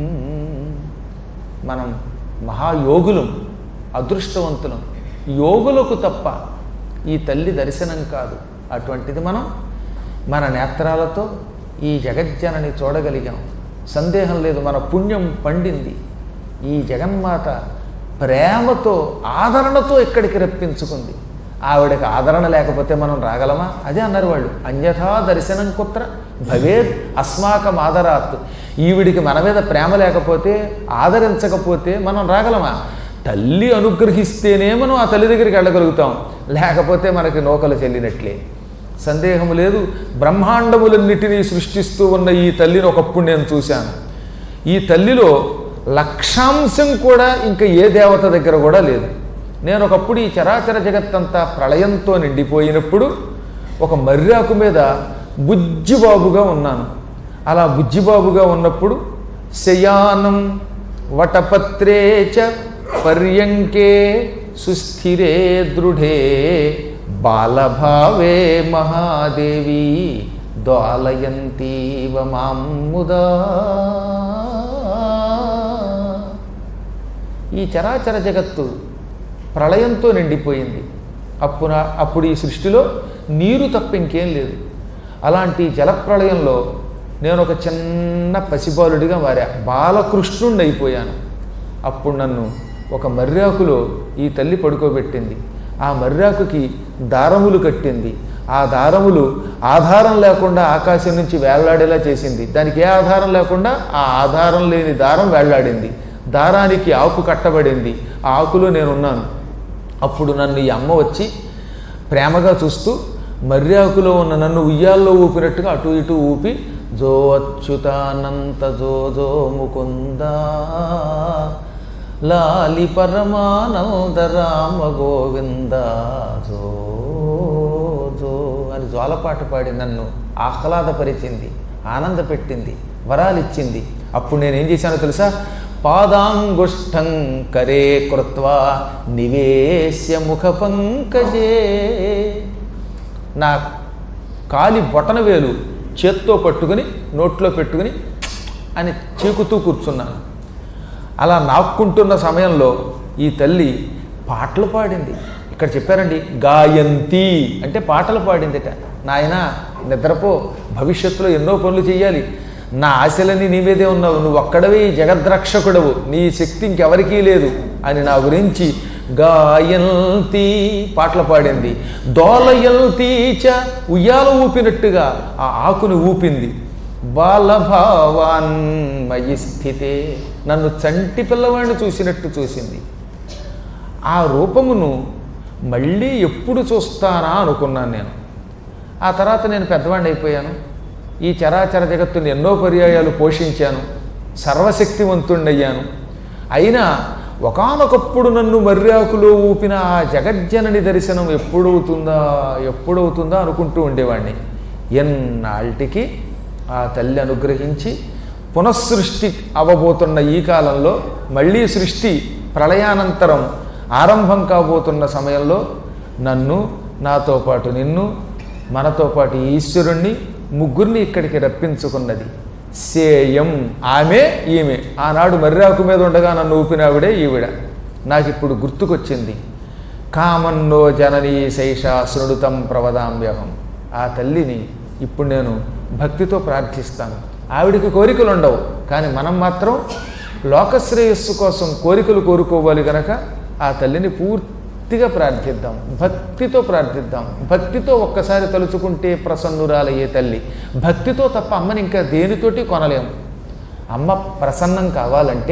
A: మనం మహాయోగులం అదృష్టవంతులం యోగులకు తప్ప ఈ తల్లి దర్శనం కాదు అటువంటిది మనం మన నేత్రాలతో ఈ జగజ్జనని చూడగలిగాం సందేహం లేదు మన పుణ్యం పండింది ఈ జగన్మాత ప్రేమతో ఆదరణతో ఇక్కడికి రప్పించుకుంది ఆవిడకి ఆదరణ లేకపోతే మనం రాగలమా అదే అన్నారు వాళ్ళు అన్యథా దర్శనం కుత్ర భవేద్ అస్మాకం ఆదరాత్ ఈవిడికి మన మీద ప్రేమ లేకపోతే ఆదరించకపోతే మనం రాగలమా తల్లి అనుగ్రహిస్తేనే మనం ఆ తల్లి దగ్గరికి వెళ్ళగలుగుతాం లేకపోతే మనకి నూకలు చెల్లినట్లే సందేహం లేదు బ్రహ్మాండములన్నిటినీ సృష్టిస్తూ ఉన్న ఈ తల్లిని ఒకప్పుడు నేను చూశాను ఈ తల్లిలో లక్షాంశం కూడా ఇంకా ఏ దేవత దగ్గర కూడా లేదు నేను ఒకప్పుడు ఈ చరాచర జగత్తంతా ప్రళయంతో నిండిపోయినప్పుడు ఒక మర్రాకు మీద బుజ్జిబాబుగా ఉన్నాను అలా బుజ్జిబాబుగా ఉన్నప్పుడు శయానం వటపత్రే చ పర్యంకే సుస్థిరే దృఢే బాలభావే మహాదేవి ద్వాలయంతీవ మాముదా ఈ చరాచర జగత్తు ప్రళయంతో నిండిపోయింది అప్పున అప్పుడు ఈ సృష్టిలో నీరు తప్ప ఇంకేం లేదు అలాంటి జలప్రళయంలో నేను ఒక చిన్న పసిబాలుడిగా మారా బాలకృష్ణుణ్ణి అయిపోయాను అప్పుడు నన్ను ఒక మర్రాకులో ఈ తల్లి పడుకోబెట్టింది ఆ మర్రాకుకి దారములు కట్టింది ఆ దారములు ఆధారం లేకుండా ఆకాశం నుంచి వేళ్లాడేలా చేసింది దానికి ఏ ఆధారం లేకుండా ఆ ఆధారం లేని దారం వేళ్లాడింది దారానికి ఆకు కట్టబడింది ఆ ఆకులో నేనున్నాను అప్పుడు నన్ను ఈ అమ్మ వచ్చి ప్రేమగా చూస్తూ మర్యాకులో ఉన్న నన్ను ఉయ్యాల్లో ఊపినట్టుగా అటు ఇటు ఊపి జో అచ్యుతానంత జో జో ముకుందా లాలి పరమానంద రామ గోవింద జో జో అని జోలపాట పాడి నన్ను ఆహ్లాదపరిచింది ఆనందపెట్టింది వరాలిచ్చింది అప్పుడు నేనేం చేశానో తెలుసా పాదాంగుష్టం కరే కృత్వా నివేశ్య ముఖ పంకజే నా కాలి బొటన వేలు చేత్తో పట్టుకుని నోట్లో పెట్టుకుని అని చీకుతూ కూర్చున్నాను అలా నాక్కుంటున్న సమయంలో ఈ తల్లి పాటలు పాడింది ఇక్కడ చెప్పారండి గాయంతి అంటే పాటలు పాడిందిట నాయన నిద్రపో భవిష్యత్తులో ఎన్నో పనులు చేయాలి నా ఆశలన్నీ నీ మీదే ఉన్నావు నువ్వు ఒక్కడవే ఈ జగద్రక్షకుడవు నీ శక్తి ఇంకెవరికీ లేదు అని నా గురించి గాయంతి పాటలు పాడింది దోలయంతి చ ఉయ్యాల ఊపినట్టుగా ఆ ఆకుని ఊపింది బాలభావాన్మయి స్థితే నన్ను చంటి పిల్లవాడిని చూసినట్టు చూసింది ఆ రూపమును మళ్ళీ ఎప్పుడు చూస్తానా అనుకున్నాను నేను ఆ తర్వాత నేను పెద్దవాడిని అయిపోయాను ఈ చరాచర జగత్తుని ఎన్నో పర్యాయాలు పోషించాను సర్వశక్తివంతుణ్ణయ్యాను అయినా ఒకానొకప్పుడు నన్ను మర్యాకులో ఊపిన ఆ జగజ్జనని దర్శనం ఎప్పుడవుతుందా ఎప్పుడవుతుందా అనుకుంటూ ఉండేవాడిని ఎన్నాళ్ళకి ఆ తల్లి అనుగ్రహించి పునఃసృష్టి అవ్వబోతున్న ఈ కాలంలో మళ్ళీ సృష్టి ప్రళయానంతరం ఆరంభం కాబోతున్న సమయంలో నన్ను నాతో పాటు నిన్ను మనతో పాటు ఈశ్వరుణ్ణి ముగ్గురిని ఇక్కడికి రప్పించుకున్నది సేయం ఆమె ఈమె ఆనాడు మర్రాకు మీద ఉండగా నన్ను ఊపినావిడే ఈవిడ నాకు ఇప్పుడు గుర్తుకొచ్చింది కామన్నో జననీ శైషా శృణుతం ప్రవదామ్యహం ఆ తల్లిని ఇప్పుడు నేను భక్తితో ప్రార్థిస్తాను ఆవిడికి కోరికలు ఉండవు కానీ మనం మాత్రం లోకశ్రేయస్సు కోసం కోరికలు కోరుకోవాలి కనుక ఆ తల్లిని పూర్తిగా ప్రార్థిద్దాం భక్తితో ప్రార్థిద్దాం భక్తితో ఒక్కసారి తలుచుకుంటే ప్రసన్నురాలయ్యే తల్లి భక్తితో తప్ప అమ్మని ఇంకా దేనితోటి కొనలేము అమ్మ ప్రసన్నం కావాలంటే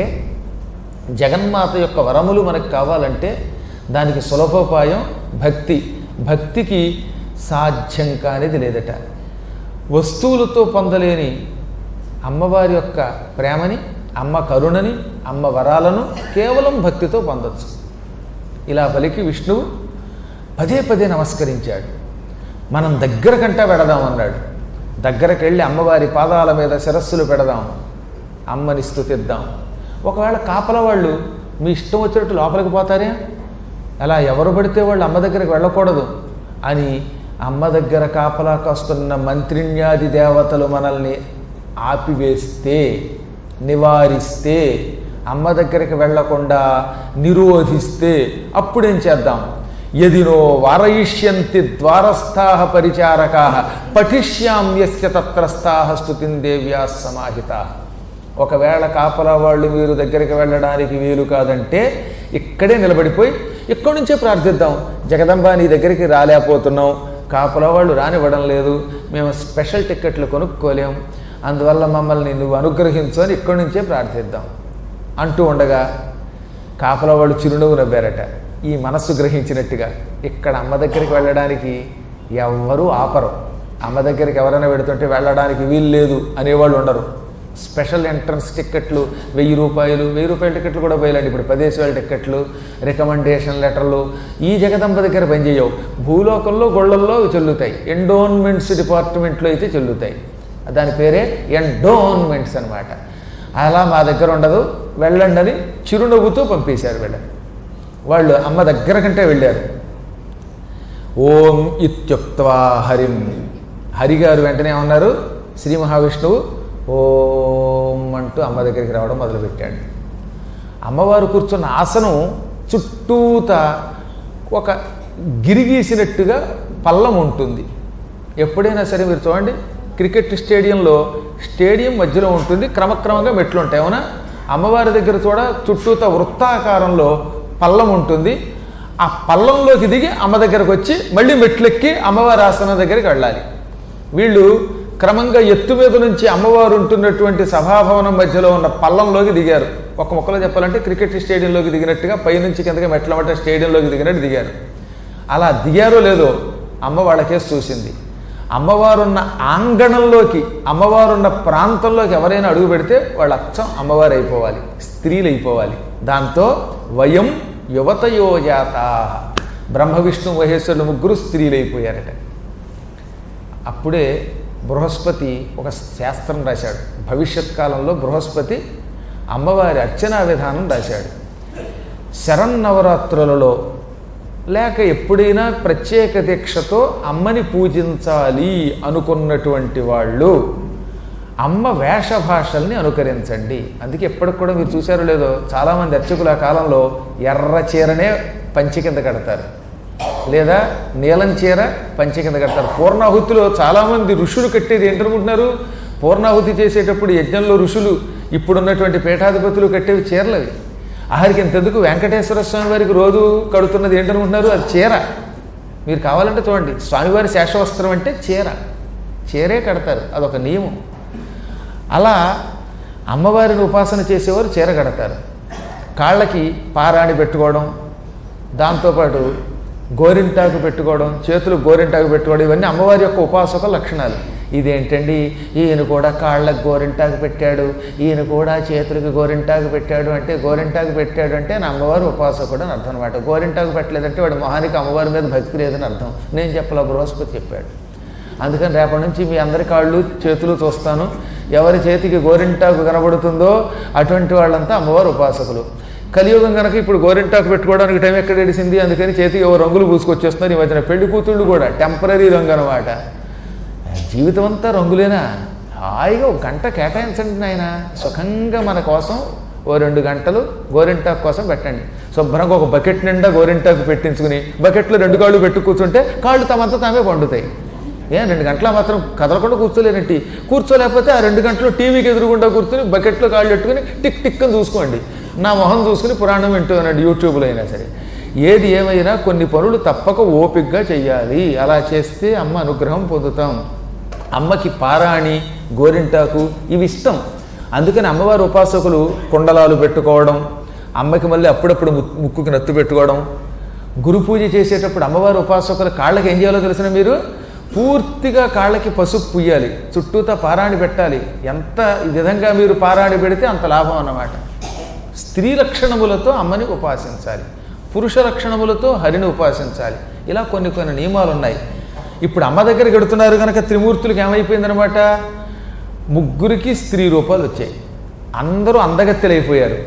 A: జగన్మాత యొక్క వరములు మనకు కావాలంటే దానికి సులభోపాయం భక్తి భక్తికి సాధ్యం కానిది లేదట వస్తువులతో పొందలేని అమ్మవారి యొక్క ప్రేమని అమ్మ కరుణని అమ్మ వరాలను కేవలం భక్తితో పొందొచ్చు ఇలా పలికి విష్ణువు పదే పదే నమస్కరించాడు మనం దగ్గర కంటా పెడదాం అన్నాడు దగ్గరకు వెళ్ళి అమ్మవారి పాదాల మీద శిరస్సులు పెడదాం అమ్మని స్తుతిద్దాం ఒకవేళ కాపల వాళ్ళు మీ ఇష్టం వచ్చినట్టు లోపలికి పోతారే అలా ఎవరు పడితే వాళ్ళు అమ్మ దగ్గరికి వెళ్ళకూడదు అని అమ్మ దగ్గర కాపలా కాస్తున్న మంత్రిణ్యాది దేవతలు మనల్ని ఆపివేస్తే నివారిస్తే అమ్మ దగ్గరికి వెళ్లకుండా నిరోధిస్తే అప్పుడేం చేద్దాం యదినో వారయిష్యంతి ద్వారస్థా పరిచారకా పఠిష్యామ్యస్య తత్రస్థా స్తుతిం దేవ్యా సమాహిత ఒకవేళ కాపలా వాళ్ళు మీరు దగ్గరికి వెళ్ళడానికి వీలు కాదంటే ఇక్కడే నిలబడిపోయి ఇక్కడి నుంచే ప్రార్థిద్దాం జగదంబ నీ దగ్గరికి రాలేకపోతున్నాం కాపలా వాళ్ళు రానివ్వడం లేదు మేము స్పెషల్ టిక్కెట్లు కొనుక్కోలేం అందువల్ల మమ్మల్ని నువ్వు అనుగ్రహించు అని ఇక్కడి నుంచే ప్రార్థిద్దాం అంటూ ఉండగా కాపలా వాళ్ళు చిరునవ్వు నవ్వారట ఈ మనస్సు గ్రహించినట్టుగా ఇక్కడ అమ్మ దగ్గరికి వెళ్ళడానికి ఎవ్వరూ ఆపరు అమ్మ దగ్గరికి ఎవరైనా పెడుతుంటే వెళ్ళడానికి వీలు లేదు అనేవాళ్ళు ఉండరు స్పెషల్ ఎంట్రన్స్ టిక్కెట్లు వెయ్యి రూపాయలు వెయ్యి రూపాయల టిక్కెట్లు కూడా పోయాలండి ఇప్పుడు పదేసి వేల టిక్కెట్లు రికమెండేషన్ లెటర్లు ఈ జగదంబ దగ్గర పనిచేయవు భూలోకంలో గొళ్ళల్లో ఇవి చెల్లుతాయి ఎండోన్మెంట్స్ డిపార్ట్మెంట్లో అయితే చెల్లుతాయి దాని పేరే ఎండోన్మెంట్స్ అన్నమాట అలా మా దగ్గర ఉండదు వెళ్ళండి అని చిరునవ్వుతూ పంపేశారు వీళ్ళని వాళ్ళు అమ్మ దగ్గర కంటే వెళ్ళారు ఓం ఇత్యుక్త్వా హరిం హరిగారు వెంటనే ఏమన్నారు శ్రీ మహావిష్ణువు ఓం అంటూ అమ్మ దగ్గరికి రావడం మొదలుపెట్టాడు అమ్మవారు కూర్చున్న ఆసనం చుట్టూత ఒక గిరిగీసినట్టుగా పల్లం ఉంటుంది ఎప్పుడైనా సరే మీరు చూడండి క్రికెట్ స్టేడియంలో స్టేడియం మధ్యలో ఉంటుంది క్రమక్రమంగా మెట్లు ఉంటాయి అవునా అమ్మవారి దగ్గర చూడ చుట్టూత వృత్తాకారంలో పల్లం ఉంటుంది ఆ పల్లంలోకి దిగి అమ్మ దగ్గరకు వచ్చి మళ్ళీ మెట్లెక్కి అమ్మవారి ఆసనం దగ్గరికి వెళ్ళాలి వీళ్ళు క్రమంగా ఎత్తు మీద నుంచి అమ్మవారు ఉంటున్నటువంటి సభాభవనం మధ్యలో ఉన్న పల్లంలోకి దిగారు ఒక మొక్కలో చెప్పాలంటే క్రికెట్ స్టేడియంలోకి దిగినట్టుగా పైనుంచి కిందకి మెట్ల మట్ట స్టేడియంలోకి దిగినట్టు దిగారు అలా దిగారో లేదో అమ్మ వాళ్ళకేసి చూసింది అమ్మవారున్న ఆంగణంలోకి అమ్మవారున్న ప్రాంతంలోకి ఎవరైనా అడుగు పెడితే వాళ్ళు అచ్చం అమ్మవారు అయిపోవాలి స్త్రీలు అయిపోవాలి దాంతో వయం యువతయో జాత బ్రహ్మ విష్ణు మహేశ్వరులు ముగ్గురు స్త్రీలు అయిపోయారట అప్పుడే బృహస్పతి ఒక శాస్త్రం రాశాడు భవిష్యత్ కాలంలో బృహస్పతి అమ్మవారి అర్చనా విధానం రాశాడు శరన్నవరాత్రులలో లేక ఎప్పుడైనా ప్రత్యేక దీక్షతో అమ్మని పూజించాలి అనుకున్నటువంటి వాళ్ళు అమ్మ వేషభాషల్ని అనుకరించండి అందుకే ఎప్పటికి కూడా మీరు చూశారో లేదో చాలామంది అర్చకులు ఆ కాలంలో ఎర్ర చీరనే పంచి కింద కడతారు లేదా నీలం చీర పంచి కింద కడతారు పూర్ణాహుతిలో చాలామంది ఋషులు కట్టేది ఏంటనుకుంటున్నారు పూర్ణాహుతి చేసేటప్పుడు యజ్ఞంలో ఋషులు ఇప్పుడున్నటువంటి పీఠాధిపతులు కట్టేవి చీరలవి ఆఖరికి ఇంతెందుకు వెంకటేశ్వర స్వామి వారికి రోజు కడుతున్నది ఏంటనుకుంటున్నారు అది చీర మీరు కావాలంటే చూడండి స్వామివారి శేషవస్త్రం అంటే చీర చీరే కడతారు అదొక నియమం అలా అమ్మవారిని ఉపాసన చేసేవారు చీర కడతారు కాళ్ళకి పారాణి పెట్టుకోవడం దాంతోపాటు గోరింటాకు పెట్టుకోవడం చేతులు గోరింటాకు పెట్టుకోవడం ఇవన్నీ అమ్మవారి యొక్క ఉపాసక లక్షణాలు ఇదేంటండి ఈయన కూడా కాళ్ళకు గోరింటాకు పెట్టాడు ఈయన కూడా చేతులకి గోరింటాకు పెట్టాడు అంటే గోరింటాకు పెట్టాడు అంటే నా అమ్మవారి ఉపాసకుడు అని అర్థం అనమాట గోరింటాకు పెట్టలేదంటే వాడి మొహానికి అమ్మవారి మీద భక్తి లేదని అర్థం నేను చెప్పలా బృహస్పతి చెప్పాడు అందుకని రేపటి నుంచి మీ అందరి కాళ్ళు చేతులు చూస్తాను ఎవరి చేతికి గోరింటాకు కనబడుతుందో అటువంటి వాళ్ళంతా అమ్మవారు ఉపాసకులు కలియుగం కనుక ఇప్పుడు గోరింటాకు పెట్టుకోవడానికి టైం ఎక్కడ ఏడిసింది అందుకని చేతికి ఏవో రంగులు పూసుకొచ్చేస్తున్నారు ఈ మధ్యన పెళ్లి కూతుళ్ళు కూడా టెంపరీ రంగు అనమాట జీవితం అంతా రంగులేనా హాయిగా ఒక గంట కేటాయించండి నాయన సుఖంగా మన కోసం ఓ రెండు గంటలు గోరింటాకు కోసం పెట్టండి శుభ్రంగా ఒక బకెట్ నిండా గోరింటాకు పెట్టించుకుని బకెట్లో రెండు కాళ్ళు పెట్టు కూర్చుంటే కాళ్ళు తమంతా తామే పండుతాయి ఏ రెండు గంటల మాత్రం కదలకుండా కూర్చోలేనంటి కూర్చోలేకపోతే ఆ రెండు గంటలు టీవీకి ఎదురుగుండా కూర్చుని బకెట్లో కాళ్ళు పెట్టుకుని టిక్ టిక్ అని చూసుకోండి నా మొహం చూసుకుని పురాణం వింటూ అన్నాడు యూట్యూబ్లో అయినా సరే ఏది ఏమైనా కొన్ని పనులు తప్పక ఓపికగా చెయ్యాలి అలా చేస్తే అమ్మ అనుగ్రహం పొందుతాం అమ్మకి పారాణి గోరింటాకు ఇవి ఇష్టం అందుకని అమ్మవారి ఉపాసకులు కుండలాలు పెట్టుకోవడం అమ్మకి మళ్ళీ అప్పుడప్పుడు ము- ముక్కుకి నత్తు పెట్టుకోవడం గురు పూజ చేసేటప్పుడు అమ్మవారి ఉపాసకుల కాళ్ళకి ఏం చేయాలో తెలిసిన మీరు పూర్తిగా కాళ్ళకి పసుపు పుయ్యాలి చుట్టూతా పారాణి పెట్టాలి ఎంత ఈ విధంగా మీరు పారాణి పెడితే అంత లాభం అన్నమాట స్త్రీ లక్షణములతో అమ్మని ఉపాసించాలి పురుష లక్షణములతో హరిని ఉపాసించాలి ఇలా కొన్ని కొన్ని నియమాలు ఉన్నాయి ఇప్పుడు అమ్మ దగ్గరికి వెడుతున్నారు కనుక త్రిమూర్తులకు ఏమైపోయిందనమాట ముగ్గురికి స్త్రీ రూపాలు వచ్చాయి అందరూ అందగత్తెలైపోయారు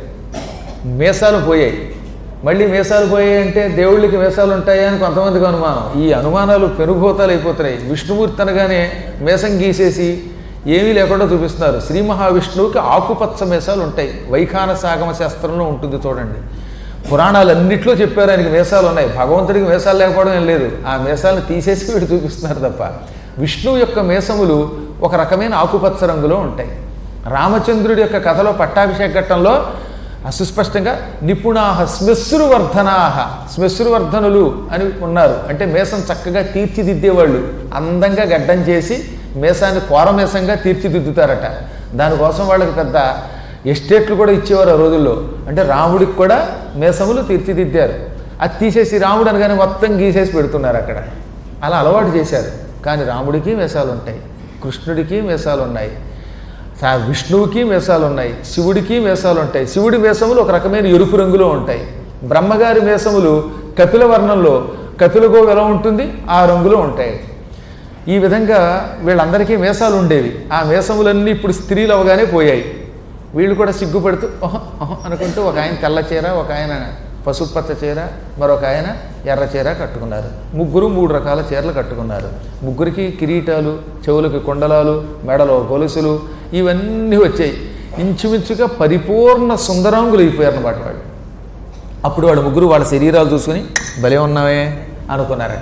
A: మీసాలు పోయాయి మళ్ళీ మీసాలు పోయాయి అంటే దేవుళ్ళకి మీసాలు ఉంటాయా అని కొంతమందికి అనుమానం ఈ అనుమానాలు పెనుభూతాలు అయిపోతున్నాయి విష్ణుమూర్తి అనగానే మీసం గీసేసి ఏమీ లేకుండా చూపిస్తున్నారు శ్రీ మహావిష్ణువుకి ఆకుపచ్చ మీసాలు ఉంటాయి వైఖాన సాగమ శాస్త్రంలో ఉంటుంది చూడండి పురాణాలన్నింటిలో చెప్పారు ఆయనకి మీసాలు ఉన్నాయి భగవంతుడికి మీసాలు లేకపోవడం ఏం లేదు ఆ మీసాలను తీసేసి వీడు చూపిస్తున్నారు తప్ప విష్ణువు యొక్క మీసములు ఒక రకమైన ఆకుపచ్చ రంగులో ఉంటాయి రామచంద్రుడి యొక్క కథలో పట్టాభిషేక ఘట్టంలో సుస్పష్టంగా నిపుణాహ శ్మశ్రువర్ధనాహ శ్మశ్రువర్ధనులు అని ఉన్నారు అంటే మేసం చక్కగా తీర్చిదిద్దేవాళ్ళు అందంగా గడ్డం చేసి మేసాన్ని కోరమేసంగా తీర్చిదిద్దుతారట దానికోసం వాళ్ళకి పెద్ద ఎస్టేట్లు కూడా ఇచ్చేవారు ఆ రోజుల్లో అంటే రాముడికి కూడా మేసములు తీర్చిదిద్దారు అది తీసేసి రాముడు అనగానే మొత్తం గీసేసి పెడుతున్నారు అక్కడ అలా అలవాటు చేశారు కానీ రాముడికి మేసాలు ఉంటాయి కృష్ణుడికి మేసాలు ఉన్నాయి సా విష్ణువుకి మేసాలు ఉన్నాయి శివుడికి మేసాలు ఉంటాయి శివుడి మేసములు ఒక రకమైన ఎరుపు రంగులో ఉంటాయి బ్రహ్మగారి మేసములు కపిల వర్ణంలో కపిలగో ఎలా ఉంటుంది ఆ రంగులో ఉంటాయి ఈ విధంగా వీళ్ళందరికీ మేసాలు ఉండేవి ఆ మేసములన్నీ ఇప్పుడు స్త్రీలు అవగానే పోయాయి వీళ్ళు కూడా సిగ్గుపడుతూ ఓహ ఓహ అనుకుంటూ ఒక ఆయన తెల్ల చీర ఒక ఆయన పసుపు పచ్చ చీర మరొక ఆయన ఎర్ర చీర కట్టుకున్నారు ముగ్గురు మూడు రకాల చీరలు కట్టుకున్నారు ముగ్గురికి కిరీటాలు చెవులకి కుండలాలు మెడలో గొలుసులు ఇవన్నీ వచ్చాయి ఇంచుమించుగా పరిపూర్ణ సుందరాంగులు అయిపోయారు అన్నమాట వాళ్ళు అప్పుడు వాడు ముగ్గురు వాళ్ళ శరీరాలు చూసుకుని భలే ఉన్నావే అనుకున్నారట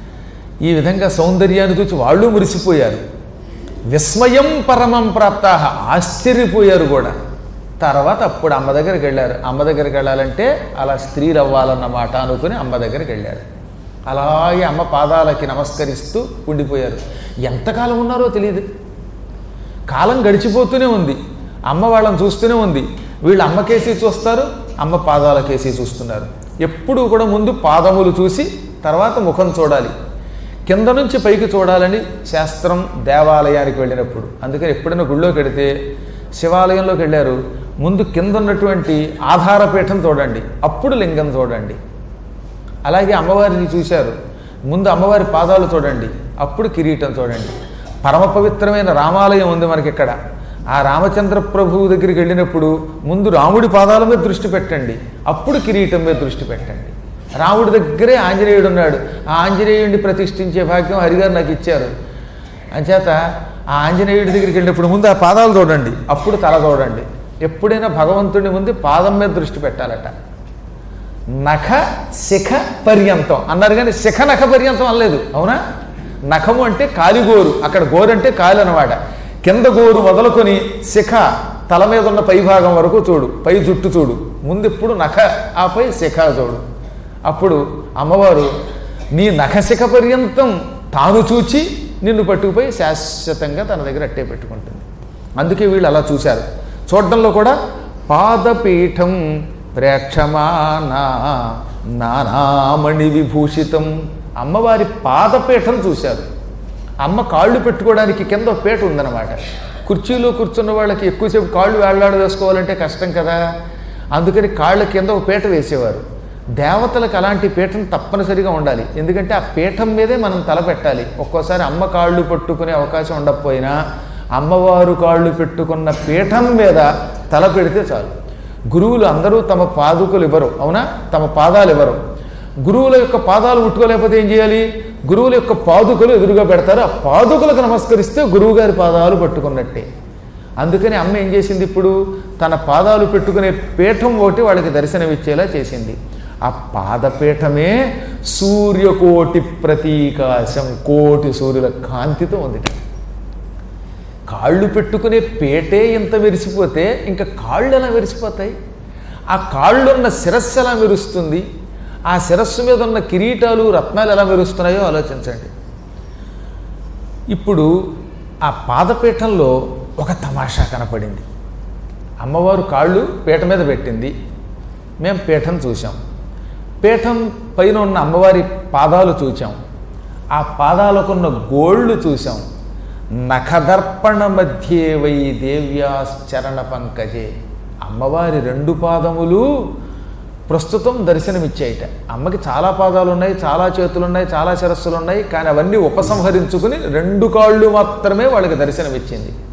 A: ఈ విధంగా సౌందర్యాన్ని చూసి వాళ్ళు మురిసిపోయారు విస్మయం పరమం ప్రాప్త ఆశ్చర్యపోయారు కూడా తర్వాత అప్పుడు అమ్మ దగ్గరికి వెళ్ళారు అమ్మ దగ్గరికి వెళ్ళాలంటే అలా స్త్రీలు అవ్వాలన్నమాట అనుకుని అమ్మ దగ్గరికి వెళ్ళారు అలాగే అమ్మ పాదాలకి నమస్కరిస్తూ ఉండిపోయారు ఎంతకాలం ఉన్నారో తెలియదు కాలం గడిచిపోతూనే ఉంది అమ్మ వాళ్ళని చూస్తూనే ఉంది వీళ్ళు అమ్మకేసి చూస్తారు అమ్మ పాదాలకేసి చూస్తున్నారు ఎప్పుడూ కూడా ముందు పాదములు చూసి తర్వాత ముఖం చూడాలి కింద నుంచి పైకి చూడాలని శాస్త్రం దేవాలయానికి వెళ్ళినప్పుడు అందుకని ఎప్పుడైనా గుళ్ళోకి వెడితే శివాలయంలోకి వెళ్ళారు ముందు కింద ఉన్నటువంటి ఆధారపీఠం చూడండి అప్పుడు లింగం చూడండి అలాగే అమ్మవారిని చూశారు ముందు అమ్మవారి పాదాలు చూడండి అప్పుడు కిరీటం చూడండి పరమ పవిత్రమైన రామాలయం ఉంది మనకి ఇక్కడ ఆ రామచంద్ర ప్రభువు దగ్గరికి వెళ్ళినప్పుడు ముందు రాముడి పాదాల మీద దృష్టి పెట్టండి అప్పుడు కిరీటం మీద దృష్టి పెట్టండి రాముడి దగ్గరే ఆంజనేయుడు ఉన్నాడు ఆ ఆంజనేయుడిని ప్రతిష్ఠించే భాగ్యం హరిగారు నాకు ఇచ్చారు అంచేత ఆ ఆంజనేయుడి దగ్గరికి వెళ్ళినప్పుడు ముందు ఆ పాదాలు చూడండి అప్పుడు తల చూడండి ఎప్పుడైనా భగవంతుడి ముందు పాదం మీద దృష్టి పెట్టాలట నఖ శిఖ పర్యంతం అన్నారు కానీ శిఖ నఖ పర్యంతం అనలేదు అవునా నఖము అంటే కాలిగోరు అక్కడ గోరు అంటే కాలు అనమాట కింద గోరు మొదలుకొని శిఖ తల మీద ఉన్న పై భాగం వరకు చూడు పై జుట్టు చూడు ముందు ఇప్పుడు నఖ ఆపై శిఖ చూడు అప్పుడు అమ్మవారు నీ నఖశిఖ పర్యంతం తాను చూచి నిన్ను పట్టుకుపోయి శాశ్వతంగా తన దగ్గర అట్టే పెట్టుకుంటుంది అందుకే వీళ్ళు అలా చూశారు చూడడంలో కూడా పాదపీఠం ప్రేక్షమానా నానామణి విభూషితం అమ్మవారి పాదపీఠం చూశారు అమ్మ కాళ్ళు పెట్టుకోవడానికి కింద ఒక పీట ఉందన్నమాట కుర్చీలో కూర్చున్న వాళ్ళకి ఎక్కువసేపు కాళ్ళు వేళ్లాడ వేసుకోవాలంటే కష్టం కదా అందుకని కాళ్ళ కింద ఒక పీట వేసేవారు దేవతలకు అలాంటి పీఠం తప్పనిసరిగా ఉండాలి ఎందుకంటే ఆ పీఠం మీదే మనం తల పెట్టాలి ఒక్కోసారి అమ్మ కాళ్ళు పట్టుకునే అవకాశం ఉండకపోయినా అమ్మవారు కాళ్ళు పెట్టుకున్న పీఠం మీద తల పెడితే చాలు గురువులు అందరూ తమ పాదుకలు ఇవ్వరు అవునా తమ పాదాలు ఇవ్వరు గురువుల యొక్క పాదాలు ముట్టుకోలేకపోతే ఏం చేయాలి గురువుల యొక్క పాదుకలు ఎదురుగా పెడతారు ఆ పాదుకలకు నమస్కరిస్తే గురువు గారి పాదాలు పట్టుకున్నట్టే అందుకని అమ్మ ఏం చేసింది ఇప్పుడు తన పాదాలు పెట్టుకునే పీఠం ఒకటి వాళ్ళకి దర్శనమిచ్చేలా చేసింది ఆ పాదపీఠమే సూర్యకోటి ప్రతీకాశం కోటి సూర్యుల కాంతితో ఉంది కాళ్ళు పెట్టుకునే పేటే ఇంత మెరిసిపోతే ఇంకా కాళ్ళు ఎలా మెరిసిపోతాయి ఆ కాళ్ళున్న శిరస్సు ఎలా మెరుస్తుంది ఆ శిరస్సు మీద ఉన్న కిరీటాలు రత్నాలు ఎలా మెరుస్తున్నాయో ఆలోచించండి ఇప్పుడు ఆ పాదపీఠంలో ఒక తమాషా కనపడింది అమ్మవారు కాళ్ళు పీట మీద పెట్టింది మేము పీఠం చూసాం పీఠం పైన ఉన్న అమ్మవారి పాదాలు చూచాం ఆ పాదాలకున్న గోళ్ళు చూసాం నఖదర్పణ మధ్యే వై దేవ్యాశ్చరణ పంకజే అమ్మవారి రెండు పాదములు ప్రస్తుతం దర్శనమిచ్చాయిట అమ్మకి చాలా పాదాలు ఉన్నాయి చాలా చేతులు ఉన్నాయి చాలా శిరస్సులు ఉన్నాయి కానీ అవన్నీ ఉపసంహరించుకుని రెండు కాళ్ళు మాత్రమే వాళ్ళకి దర్శనమిచ్చింది